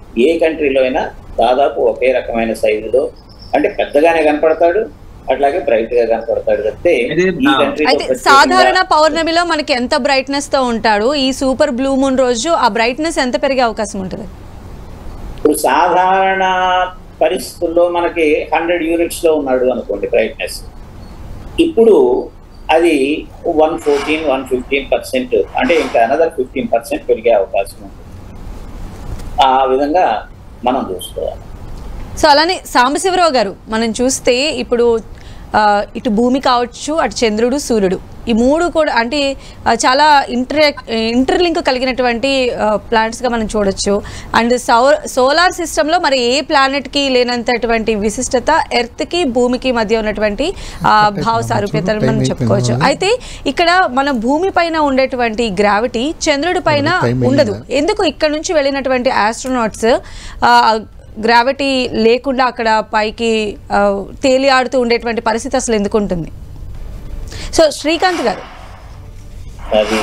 ఏ కంట్రీలో అయినా దాదాపు ఒకే రకమైన సైజులో అంటే పెద్దగానే కనపడతాడు అట్లాగే బ్రైట్ గా కనపడతాడు తప్పితే అయితే, ఈ ఆ, కంట్రీలో అయితే ప్రత్యేకంగా- సాధారణ పౌర్ణమిలో మనకి ఎంత బ్రైట్నెస్ తో ఉంటాడు ఈ సూపర్ బ్లూ మూన్ రోజు ఆ బ్రైట్నెస్ ఎంత పెరిగే అవకాశం ఉంటుంది ఇప్పుడు సాధారణ పరిస్థితుల్లో మనకి హండ్రెడ్ యూనిట్స్ లో ఉన్నాడు అనుకోండి బ్రైట్నెస్ ఇప్పుడు అది one fourteen one fifteen percent అంటే ఇంకా అనదర్ ఫిఫ్టీన్ పర్సెంట్ పెరిగే అవకాశం ఉంది ఆ విధంగా మనం చూసుకోవాలి సో అలానే సాంబశివరావు గారు మనం చూస్తే ఇప్పుడు ఆ, ఇటు భూమి కావచ్చు అటు చంద్రుడు సూర్యుడు ఈ మూడు కూడా అంటే ఆ, చాలా ఇంటర్ ఇంటర్లింక్ కలిగినటువంటి ప్లానెట్స్గా మనం చూడొచ్చు అండ్ సౌ సోలార్ సిస్టంలో మరి ఏ ప్లానెట్కి లేనంతటువంటి విశిష్టత ఎర్త్కి భూమికి మధ్య ఉన్నటువంటి ఆ, భావ సారూప్యతలు మనం చెప్పుకోవచ్చు అయితే ఇక్కడ మన భూమి పైన ఉండేటువంటి గ్రావిటీ చంద్రుడి పైన Time ఉండదు అయిందా? ఎందుకు ఇక్కడ నుంచి వెళ్ళినటువంటి ఆస్ట్రోనాట్స్ గ్రావిటీ లేకుండా అక్కడ పైకి ఆ, తేలి ఆడుతూ ఉండేటువంటి పరిస్థితి అసలు ఎందుకు ఉంటుంది సో శ్రీకాంత్ గారు అది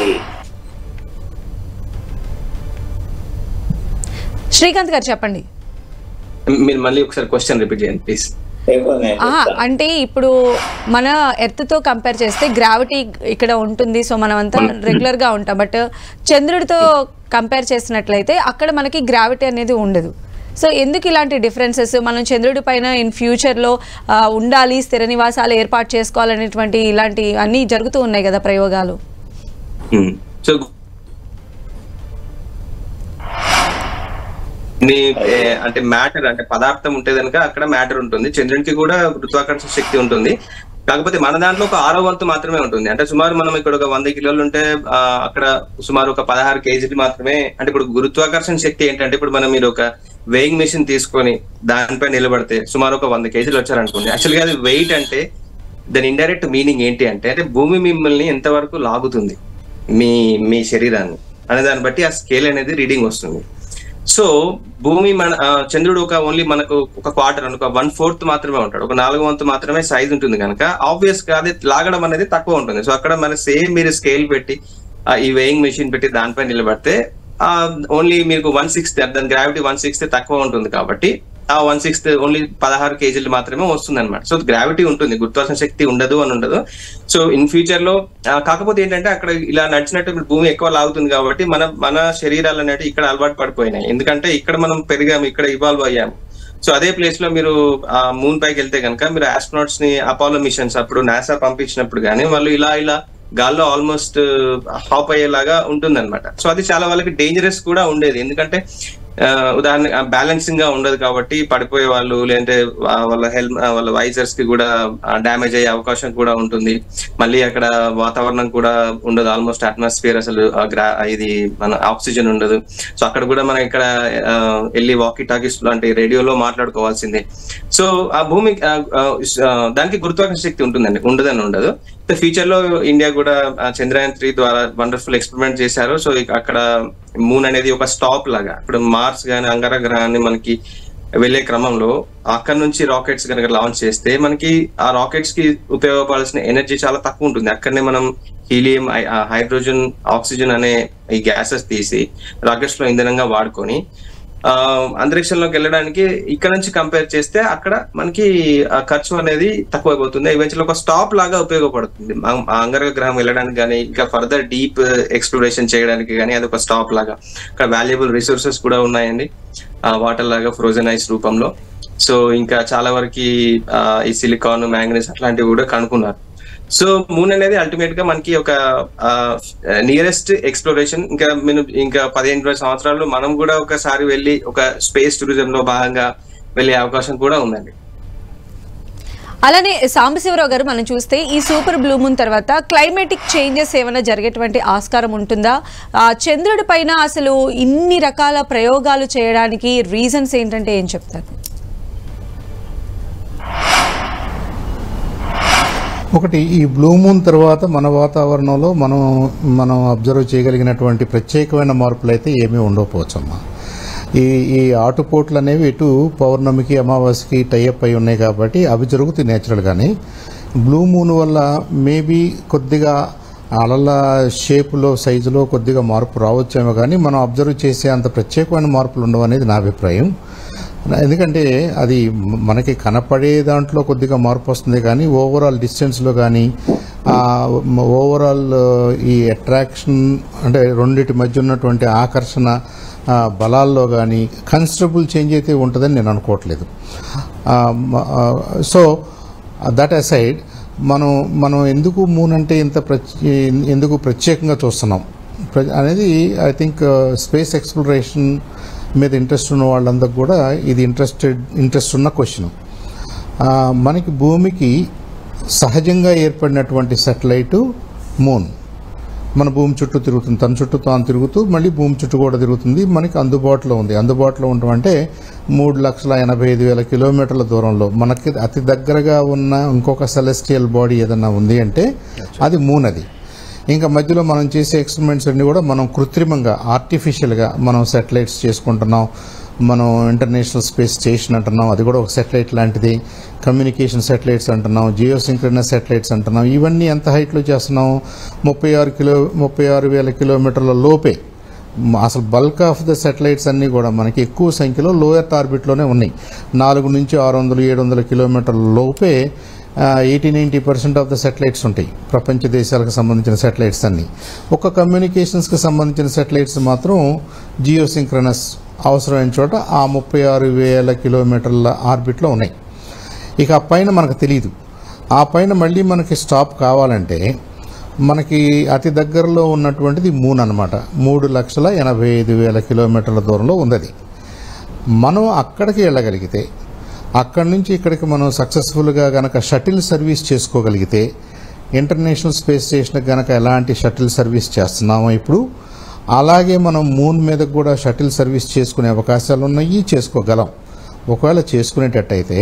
శ్రీకాంత్ గారు చెప్పండి మీరు మళ్ళీ ఒకసారి క్వశ్చన్ రిపీట్ చేయండి ప్లీజ్ ఏమో నేను ఆహా, చెప్తాను. అంటే ఇప్పుడు మన ఎర్త్తో కంపేర్ చేస్తే గ్రావిటీ ఇక్కడ ఉంటుంది సో మనం అంతా రెగ్యులర్గా ఉంటాం బట్ చంద్రుడితో కంపేర్ చేసినట్లయితే అక్కడ మనకి గ్రావిటీ అనేది ఉండదు సో ఎందుకు ఇలాంటి డిఫరెన్సెస్ మనం చంద్రుడి పైన ఇన్ ఫ్యూచర్లో ఉండాలి స్థిర నివాసాలు ఏర్పాటు చేసుకోవాలనేటువంటి ఇలాంటి అన్నీ జరుగుతూ ఉన్నాయి కదా ప్రయోగాలు సో నీ ఏ, అంటే మ్యాటర్ అంటే పదార్థం ఉంటే కనుక అక్కడ మ్యాటర్ ఉంటుంది చంద్రునికి కూడా గురుత్వాకర్షణ శక్తి ఉంటుంది కాకపోతే మన దాంట్లో ఒక ఆరో వంతు మాత్రమే ఉంటుంది అంటే సుమారు మనం ఇక్కడ ఒక వంద కిలోలు ఉంటే ఆ, అక్కడ సుమారు ఒక పదహారు కేజీలు మాత్రమే అంటే ఇప్పుడు గురుత్వాకర్షణ శక్తి ఏంటంటే ఇప్పుడు మనం మీరు ఒక వెయింగ్ మెషిన్ తీసుకొని దానిపై నిలబడితే సుమారు ఒక వంద కేజీలు వచ్చారనుకోండి యాక్చువల్గా అది వెయిట్ అంటే దాని ఇండైరెక్ట్ మీనింగ్ ఏంటి అంటే అంటే భూమి మిమ్మల్ని ఎంతవరకు లాగుతుంది మీ మీ శరీరాన్ని అనే దాన్ని బట్టి ఆ స్కేల్ అనేది రీడింగ్ వస్తుంది సో భూమి మన ఆ, చంద్రుడు ఒక ఓన్లీ మనకు ఒక క్వార్టర్ అనుకో వన్ ఫోర్త్ మాత్రమే ఉంటాడు ఒక నాలుగు వంతు మాత్రమే సైజ్ ఉంటుంది కనుక ఆబ్వియస్ గా అది లాగడం అనేది తక్కువ ఉంటుంది సో అక్కడ మన సేమ్ మీరు స్కేల్ పెట్టి ఆ, ఈ వేయింగ్ మెషిన్ పెట్టి దానిపై నిలబడితే ఓన్లీ మీకు వన్ సిక్స్త్ దాని గ్రావిటీ వన్ సిక్స్త్ తక్కువ ఉంటుంది కాబట్టి ఆ వన్ సిక్స్త్ ఓన్లీ పదహారు కేజీలు మాత్రమే వస్తుంది అనమాట సో గ్రావిటీ ఉంటుంది గురుత్వాకర్షణ శక్తి ఉండదు అని ఉండదు సో ఇన్ ఫ్యూచర్ లో ఆ, కాకపోతే ఏంటంటే అక్కడ ఇలా నడిచినట్టు ఇప్పుడు భూమి ఎక్కువ లాగుతుంది కాబట్టి మన మన శరీరాలు అనేవి ఇక్కడ అలవాటు పడిపోయినాయి ఎందుకంటే ఇక్కడ మనం పెరిగాము ఇక్కడ ఇవాల్వ్ అయ్యాము సో అదే ప్లేస్ లో మీరు ఆ మూన్ పైకి వెళ్తే కనుక మీరు ఆస్ట్రోనాట్స్ ని అపోలో మిషన్స్ అప్పుడు నాసా పంపించినప్పుడు కానీ వాళ్ళు ఇలా ఇలా గాల్లో ఆల్మోస్ట్ హాప్ అయ్యేలాగా ఉంటుందన్నమాట సో అది చాలా వాళ్ళకి డేంజరస్ కూడా ఉండేది ఎందుకంటే ఆ, ఉదాహరణ బ్యాలెన్సింగ్ గా ఉండదు కాబట్టి పడిపోయే వాళ్ళు లేదంటే వా- వాళ్ళ హెల్త్ వాళ్ళ వైజర్స్ కి కూడా డ్యామేజ్ అయ్యే అవకాశం కూడా ఉంటుంది మళ్ళీ అక్కడ వాతావరణం కూడా ఉండదు ఆల్మోస్ట్ అట్మాస్ఫియర్ అసలు ఆ గ్రా ఇది మన ఆక్సిజన్ ఉండదు సో అక్కడ కూడా మనం ఇక్కడ ఆ, వెళ్ళి వాకీ టాకీస్ లాంటి రేడియోలో మాట్లాడుకోవాల్సిందే సో ఆ భూమి ఆ, ఆ, ఆ, దానికి గురుత్వాకర్షణ శక్తి ఉంటుందండి ఉండదని ఉండదు ఫ్యూచర్ లో ఇండియా కూడా ఆ, చంద్రయాన్ త్రీ ద్వారా వండర్ఫుల్ ఎక్స్పెరిమెంట్ చేశారు సో ఇక అక్కడ మూన్ అనేది ఒక స్టాప్ లాగా ఇప్పుడు మార్స్ గాని అంగార గ్రహాన్ని మనకి వెళ్లే క్రమంలో అక్కడ నుంచి రాకెట్స్ కనుక లాంచ్ చేస్తే మనకి ఆ రాకెట్స్ కి ఉపయోగపడాల్సిన ఎనర్జీ చాలా తక్కువ ఉంటుంది అక్కడనే మనం హీలియం హైడ్రోజన్ ఆక్సిజన్ అనే ఈ గ్యాసెస్ తీసి రాకెట్స్ లో ఇంధనంగా వాడుకొని ఆ, అంతరిక్షంలోకి వెళ్ళడానికి ఇక్కడ నుంచి కంపేర్ చేస్తే అక్కడ మనకి ఆ ఖర్చు అనేది తక్కువ అయిపోతుంది ఈవెన్చువల్ ఒక స్టాప్ లాగా ఉపయోగపడుతుంది ఆ- ఆ అంగారక గ్రహం వెళ్ళడానికి కానీ ఇంకా ఫర్దర్ డీప్ ఎక్స్ప్లోరేషన్ చేయడానికి కానీ అది ఒక స్టాప్ లాగా ఇక్కడ వాల్యుబుల్ రిసోర్సెస్ కూడా ఉన్నాయండి వాటర్ లాగా ఫ్రోజన్ ఐస్ రూపంలో సో ఇంకా చాలా వరకు ఈ సిలికాన్ మ్యాంగనీస్ అట్లాంటివి కూడా కనుక్కున్నారు సో మూన్ అనేది అల్టిమేట్ గా మనకి ఒక నియరెస్ట్ ఎక్స్ప్లోరేషన్ ఇంకా మనం ఇంకా పదిహేను ఇరవై సంవత్సరాల్లో మనం కూడా ఒకసారి వెళ్ళి ఒక స్పేస్ టూరిజం లో భాగంగా వెళ్ళే అవకాశం కూడా ఉందండి అలానే సాంబశివరావు గారు మనం చూస్తే ఈ సూపర్ బ్లూ మూన్ తర్వాత క్లైమేటిక్ చేంజెస్ ఏమైనా జరిగేటువంటి ఆస్కారం ఉంటుందా ఆ, చంద్రుడి పైన అసలు ఇన్ని రకాల ప్రయోగాలు చేయడానికి రీజన్స్ ఏంటంటే ఏం చెప్తారు ఒకటి ఈ బ్లూ మూన్ తర్వాత మన వాతావరణంలో మనం మనం అబ్జర్వ్ చేయగలిగినటువంటి ప్రత్యేకమైన మార్పులు అయితే ఏమీ ఉండకపోవచ్చమ్మా ఈ ఈ ఆటుపోట్లు అనేవి ఇటు పౌర్ణమికి అమావాస్యకి టైఅప్ అయి ఉన్నాయి కాబట్టి అవి జరుగుతాయి నేచురల్గానే బ్లూ మూన్ వల్ల మేబీ కొద్దిగా అలల షేపులో సైజులో కొద్దిగా మార్పు రావచ్చేమో కానీ మనం అబ్జర్వ్ చేసే అంత ప్రత్యేకమైన మార్పులు ఉండవు అనేది నా అభిప్రాయం ఎందుకంటే అది మ- మనకి కనపడే దాంట్లో కొద్దిగా మార్పు వస్తుంది కానీ ఓవరాల్ డిస్టెన్స్లో కానీ ఓవరాల్ ఈ అట్రాక్షన్ అంటే రెండింటి మధ్య ఉన్నటువంటి ఆకర్షణ ఆ, బలాల్లో కానీ కన్సిడరబుల్ చేంజ్ అయితే ఉంటుందని నేను అనుకోవట్లేదు సో దట్ అసైడ్ మనం మనం ఎందుకు మూన్ అంటే ఇంత ప్రత్యే ఎందుకు ప్రత్యేకంగా చూస్తున్నాం ప్ర- అనేది ఐ థింక్ స్పేస్ ఎక్స్ప్లోరేషన్ మీద ఇంట్రెస్ట్ ఉన్న వాళ్ళందరికీ కూడా ఇది ఇంట్రెస్టెడ్ ఇంట్రెస్ట్ ఉన్న క్వశ్చన్ మనకి భూమికి సహజంగా ఏర్పడినటువంటి సెటిలైటు మూన్ మన భూమి చుట్టూ తిరుగుతుంది తన చుట్టూ తాను తిరుగుతూ మళ్ళీ భూమి చుట్టూ కూడా తిరుగుతుంది మనకి అందుబాటులో ఉంది అందుబాటులో ఉండటం అంటే మూడు లక్షల ఎనభై ఐదు వేల కిలోమీటర్ల దూరంలో మనకి అతి దగ్గరగా ఉన్న ఇంకొక సెలెస్టియల్ బాడీ ఏదన్నా ఉంది అంటే అది మూన్ అది ఇంకా మధ్యలో మనం చేసే ఎక్స్పెరిమెంట్స్ అన్ని కూడా మనం కృత్రిమంగా ఆర్టిఫిషియల్గా మనం సెటిలైట్స్ చేసుకుంటున్నాం మనం ఇంటర్నేషనల్ స్పేస్ స్టేషన్ అంటున్నాం అది కూడా ఒక సెటిలైట్ లాంటిది కమ్యూనికేషన్ సెటిలైట్స్ అంటున్నాం జియో సింక్రనస్ సెటిలైట్స్ అంటున్నాం ఇవన్నీ ఎంత హైట్లో చేస్తున్నాం ముప్పై ఆరు కిలో ముప్పై ఆరు వేల కిలోమీటర్ల లోపే మ- అసలు బల్క్ ఆఫ్ ద సెటిలైట్స్ అన్నీ కూడా మనకి ఎక్కువ సంఖ్యలో లోయర్ ఆర్బిట్లోనే ఉన్నాయి నాలుగు నుంచి ఆరు వందలు ఏడు వందల కిలోమీటర్ల లోపే eighty ninety percent of the satellites ఉంటాయి ప్రపంచ దేశాలకు సంబంధించిన సెటిలైట్స్ అన్నీ ఒక కమ్యూనికేషన్స్కి సంబంధించిన సెటిలైట్స్ మాత్రం జియో సింక్రనస్ అవసరమైన చోట ఆ ముప్పై ఆరు వేల కిలోమీటర్ల ఆర్బిట్లో ఉన్నాయి ఇక ఆ పైన మనకు తెలియదు ఆ పైన మళ్ళీ మనకి స్టాప్ కావాలంటే మనకి అతి దగ్గరలో ఉన్నటువంటిది మూన్ అనమాట మూడు లక్షల ఎనభై ఐదు వేల కిలోమీటర్ల దూరంలో ఉంది అది మనం అక్కడికి వెళ్ళగలిగితే అక్కడి నుంచి ఇక్కడికి మనం సక్సెస్ఫుల్గా గనక షటిల్ సర్వీస్ చేసుకోగలిగితే ఇంటర్నేషనల్ స్పేస్ స్టేషన్కి గనక ఎలాంటి షటిల్ సర్వీస్ చేస్తున్నామో ఇప్పుడు అలాగే మనం మూన్ మీద కూడా షటిల్ సర్వీస్ చేసుకునే అవకాశాలు ఉన్నాయి చేసుకోగలం ఒకవేళ చేసుకునేటట్టయితే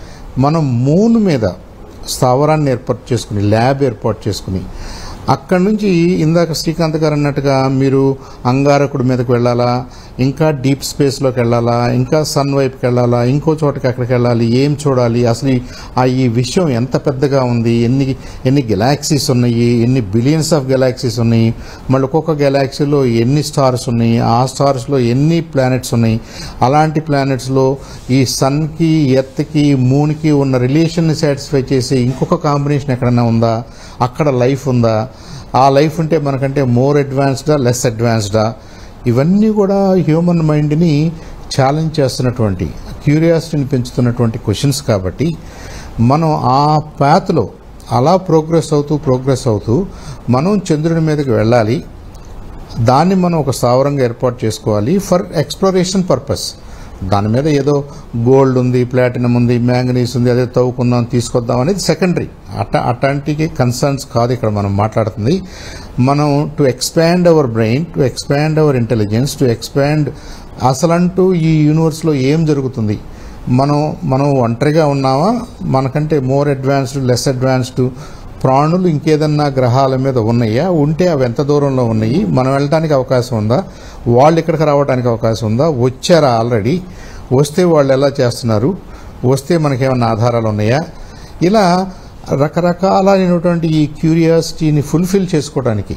మనం మూన్ మీద స్థావరాన్ని ఏర్పాటు చేసుకుని ల్యాబ్ ఏర్పాటు చేసుకుని అక్కడి నుంచి ఇందాక శ్రీకాంత్ గారు అన్నట్టుగా మీరు అంగారకుడి మీదకి వెళ్ళాలా ఇంకా డీప్ స్పేస్లోకి వెళ్ళాలా ఇంకా సన్ వైపుకి వెళ్ళాలా ఇంకో చోటకి ఎక్కడికి వెళ్ళాలి ఏం చూడాలి అసలు ఈ- ఆ ఈ విషయం ఎంత పెద్దగా ఉంది ఎన్ని ఎన్ని గెలాక్సీస్ ఉన్నాయి ఎన్ని బిలియన్స్ ఆఫ్ గెలాక్సీస్ ఉన్నాయి మళ్ళీ ఒక్కొక్క గెలాక్సీలో ఎన్ని స్టార్స్ ఉన్నాయి ఆ స్టార్స్లో ఎన్ని ప్లానెట్స్ ఉన్నాయి అలాంటి ప్లానెట్స్లో ఈ సన్కి ఎర్త్కి మూన్కి ఉన్న రిలేషన్ని సాటిస్ఫై చేసే ఇంకొక కాంబినేషన్ ఎక్కడైనా ఉందా అక్కడ లైఫ్ ఉందా ఆ లైఫ్ ఉంటే మనకంటే మోర్ అడ్వాన్స్డా లెస్ అడ్వాన్స్డా ఇవన్నీ కూడా హ్యూమన్ మైండ్ని ఛాలెంజ్ చేస్తున్నటువంటి క్యూరియాసిటీని పెంచుతున్నటువంటి క్వశ్చన్స్ కాబట్టి మనం ఆ పాత్లో అలా ప్రోగ్రెస్ అవుతూ ప్రోగ్రెస్ అవుతూ మనం చంద్రుడి మీదకి వెళ్ళాలి దాన్ని మనం ఒక స్థావరంగా ఏర్పాటు చేసుకోవాలి ఫర్ ఎక్స్ప్లోరేషన్ పర్పస్ దాని మీద ఏదో గోల్డ్ ఉంది ప్లాటినం ఉంది మ్యాంగనీస్ ఉంది అదే తవ్వుకుందాం తీసుకొద్దాం అనేది సెకండరీ అట్ట అట్లాంటి కన్సర్న్స్ కాదు ఇక్కడ మనం మాట్లాడుతుంది మనం to expand our brain to expand our intelligence to expand అసలంటూ ఈ యూనివర్స్లో ఏం జరుగుతుంది మనం మనం ఒంటరిగా ఉన్నామా మనకంటే మోర్ అడ్వాన్స్డ్ లెస్ అడ్వాన్స్డ్ ప్రాణులు ఇంకేదన్నా గ్రహాల మీద ఉన్నాయా ఉంటే అవి ఎంత దూరంలో ఉన్నాయి మనం వెళ్ళడానికి అవకాశం ఉందా వాళ్ళు ఇక్కడికి రావడానికి అవకాశం ఉందా వచ్చారా ఆల్రెడీ వస్తే వాళ్ళు ఎలా చేస్తున్నారు వస్తే మనకేమన్నా ఆధారాలు ఉన్నాయా ఇలా రకరకాలైనటువంటి ఈ క్యూరియాసిటీని ఫుల్ఫిల్ చేసుకోవడానికి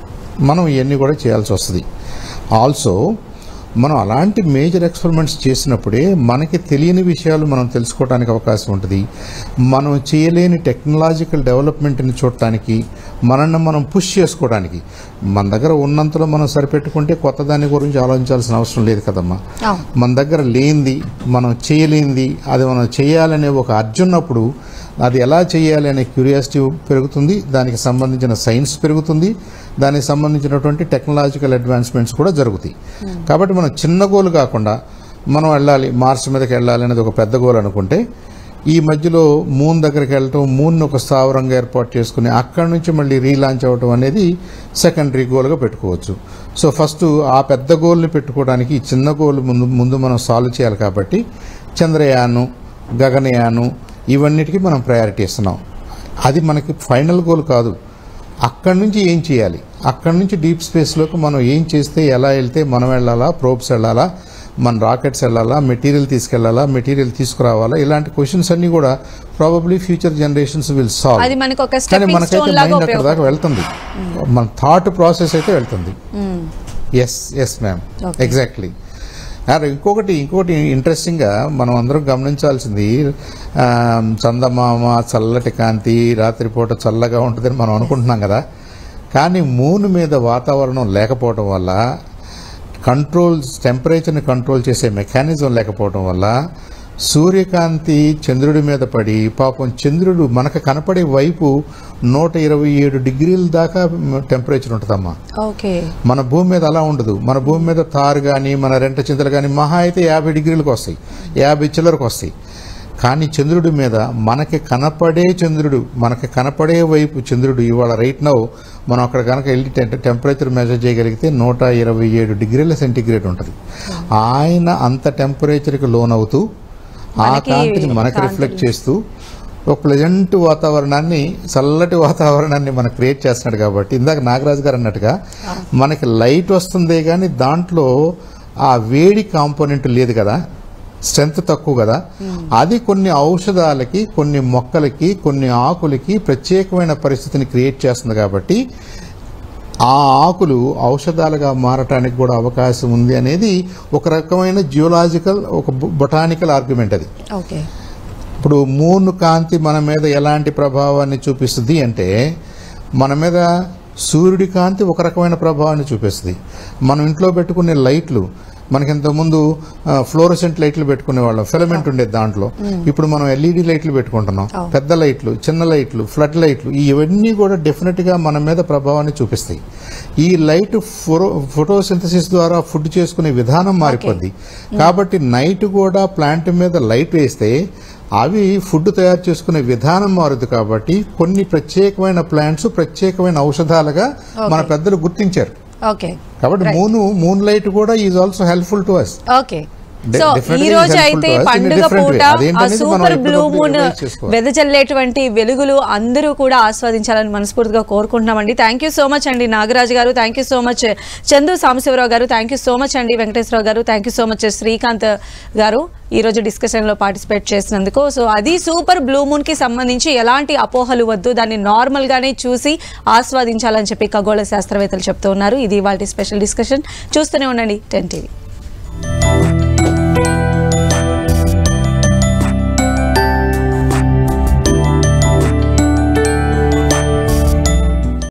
మనం ఇవన్నీ కూడా చేయాల్సి వస్తుంది ఆల్సో మనం అలాంటి మేజర్ ఎక్స్పెరిమెంట్స్ చేసినప్పుడే మనకి తెలియని విషయాలు మనం తెలుసుకోవడానికి అవకాశం ఉంటుంది మనం చేయలేని టెక్నాలజికల్ డెవలప్మెంట్ని చూడటానికి మనల్ని మనం పుష్ చేసుకోవడానికి మన దగ్గర ఉన్నంతలో మనం సరిపెట్టుకుంటే కొత్త దాని గురించి ఆలోచించాల్సిన అవసరం లేదు కదమ్మా అవును. మన దగ్గర లేనిది మనం చేయలేనిది అది మనం చేయాలనే ఒక అర్జున్నప్పుడు అది ఎలా చేయాలి అనే క్యూరియాసిటీ పెరుగుతుంది దానికి సంబంధించిన సైన్స్ పెరుగుతుంది దానికి సంబంధించినటువంటి టెక్నాలజికల్ అడ్వాన్స్మెంట్స్ కూడా జరుగుతాయి కాబట్టి మనం చిన్న గోల్ కాకుండా మనం వెళ్ళాలి మార్స్ మీదకి వెళ్ళాలి అనేది ఒక పెద్ద గోల్ అనుకుంటే ఈ మధ్యలో మూన్ దగ్గరికి వెళ్ళటం మూన్ ఒక స్థావరంగా ఏర్పాటు చేసుకుని అక్కడి నుంచి మళ్ళీ రీలాంచ్ అవ్వటం అనేది సెకండరీ గోల్గా పెట్టుకోవచ్చు సో ఫస్ట్ ఆ పెద్ద గోల్ని పెట్టుకోవడానికి ఈ చిన్న గోల్ ముందు ముందు మనం సాల్వ్ చేయాలి కాబట్టి చంద్రయాను గగనయాను ఇవన్నిటికీ మనం ప్రయారిటీ ఇస్తున్నాం అది మనకి ఫైనల్ గోల్ కాదు అక్కడి నుంచి ఏం చేయాలి అక్కడి నుంచి డీప్ స్పేస్లోకి మనం ఏం చేస్తే ఎలా వెళ్తే మనం వెళ్ళాలా ప్రోబ్స్ వెళ్ళాలా మన రాకెట్స్ వెళ్ళాలా మెటీరియల్ తీసుకెళ్లాలా మెటీరియల్ తీసుకురావాలా ఇలాంటి క్వశ్చన్స్ అన్ని కూడా probably future generations will solve అది మనకి ఒక కానీ స్టెప్పింగ్ మనకైతే స్టోన్ లాగా మైండ్ అక్కడ దాకా వెళ్తుంది మన థాట్ ప్రాసెస్ అయితే వెళ్తుంది yes yes ma'am Okay. Exactly ఇంకొకటి ఇంకొకటి ఇంట్రెస్టింగ్గా మనం అందరం గమనించాల్సింది ఆ, చందమామ చల్లటి కాంతి రాత్రిపూట చల్లగా ఉంటుందని మనం అనుకుంటున్నాం కదా కానీ మూన్ మీద వాతావరణం లేకపోవడం వల్ల కంట్రోల్స్ టెంపరేచర్ని కంట్రోల్ చేసే మెకానిజం లేకపోవడం వల్ల సూర్యకాంతి చంద్రుడి మీద పడి పాపం చంద్రుడు మనకు కనపడే వైపు నూట ఇరవై ఏడు డిగ్రీల దాకా టెంపరేచర్ ఉంటుందమ్మా ఓకే మన భూమి మీద అలా ఉండదు మన భూమి మీద తారు కానీ మన రెంట చింతలు కానీ మహా అయితే యాభై డిగ్రీలకు వస్తాయి యాభై చిల్లరకు వస్తాయి కానీ చంద్రుడి మీద మనకి కనపడే చంద్రుడు మనకి కనపడే వైపు చంద్రుడు ఇవాళ రైట్ నౌ మనం అక్కడ కనుక వెళ్ళి టెం- టెంపరేచర్ మెజర్ చేయగలిగితే నూట ఇరవై ఏడు డిగ్రీల సెంటిగ్రేడ్ ఉంటుంది ఆయన అంత టెంపరేచర్కి లోనవుతూ ఆ మనకి కాంతిని మనకి కాంతిని- రిఫ్లెక్ట్ చేస్తూ ఒక ప్లెజెంట్ వాతావరణాన్ని చల్లటి వాతావరణాన్ని మనకు క్రియేట్ చేస్తున్నాడు కాబట్టి ఇందాక నాగరాజు గారు అన్నట్టుగా మనకి లైట్ వస్తుందే కానీ దాంట్లో ఆ వేడి కాంపోనెంట్ లేదు కదా స్ట్రెంత్ తక్కువ కదా అది కొన్ని ఔషధాలకి కొన్ని మొక్కలకి కొన్ని ఆకులకి ప్రత్యేకమైన పరిస్థితిని క్రియేట్ చేస్తుంది కాబట్టి ఆ ఆకులు ఔషధాలుగా మారటానికి కూడా అవకాశం ఉంది అనేది ఒక రకమైన జియోలాజికల్ ఒక బొటానికల్ ఆర్గ్యుమెంట్ అది ఓకే ఇప్పుడు మూన్ కాంతి మన మీద ఎలాంటి ప్రభావాన్ని చూపిస్తుంది అంటే మన మీద సూర్యుడి కాంతి ఒక రకమైన ప్రభావాన్ని చూపిస్తుంది మనం ఇంట్లో పెట్టుకునే లైట్లు మనకి ఇంతకుముందు ఫ్లోరసెంట్ లైట్లు పెట్టుకునేవాళ్ళం ఫిలమెంట్ ఉండేది దాంట్లో ఇప్పుడు మనం ఎల్ఈడి లైట్లు పెట్టుకుంటున్నాం పెద్ద లైట్లు చిన్న లైట్లు ఫ్లడ్ లైట్లు ఇవన్నీ కూడా డెఫినెట్ గా మన మీద ప్రభావాన్ని చూపిస్తాయి ఈ లైట్ ఫోటో ఫోటోసింథసిస్ ద్వారా ఫుడ్ చేసుకునే విధానం మారిపోద్ది కాబట్టి నైట్ కూడా ప్లాంట్ మీద లైట్ వేస్తే అవి ఫుడ్ తయారు చేసుకునే విధానం మారుద్ది కాబట్టి కొన్ని ప్రత్యేకమైన ప్లాంట్స్ ప్రత్యేకమైన ఔషధాలుగా మన పెద్దలు గుర్తించారు ఓకే కాబట్టి మూన్ మూన్ లైట్ కూడా is also helpful to us okay De- so definitely ఈ is రోజు helpful అయితే to us in a పండుగ different way. పూట ఆ అదేంటనేది మనం సూపర్ బ్లూ ఎప్పటికప్పుడు మూన్ realize చేసుకోవాలి. వెదజల్లేటువంటి వెలుగులు అందరూ కూడా ఆస్వాదించాలని మనస్ఫూర్తిగా కోరుకుంటున్నామండి థ్యాంక్ యూ సో మచ్ అండి నాగరాజు గారు thank you so much Chandu Sambasivarao గారు థ్యాంక్ యూ సో మచ్ అండి వెంకటేశ్వరరావు గారు thank you so much Srikanth గారు ఈ రోజు డిస్కషన్ లో పార్టిసిపేట్ చేసినందుకు సో అది సూపర్ బ్లూ మూన్ కి సంబంధించి ఎలాంటి అపోహలు వద్దు దాన్ని నార్మల్ గానే చూసి ఆస్వాదించాలని చెప్పి ఖగోళ శాస్త్రవేత్తలు చెప్తూ ఉన్నారు ఇది వాళ్ళ స్పెషల్ డిస్కషన్ చూస్తూనే ఉండండి టెన్ టీవీ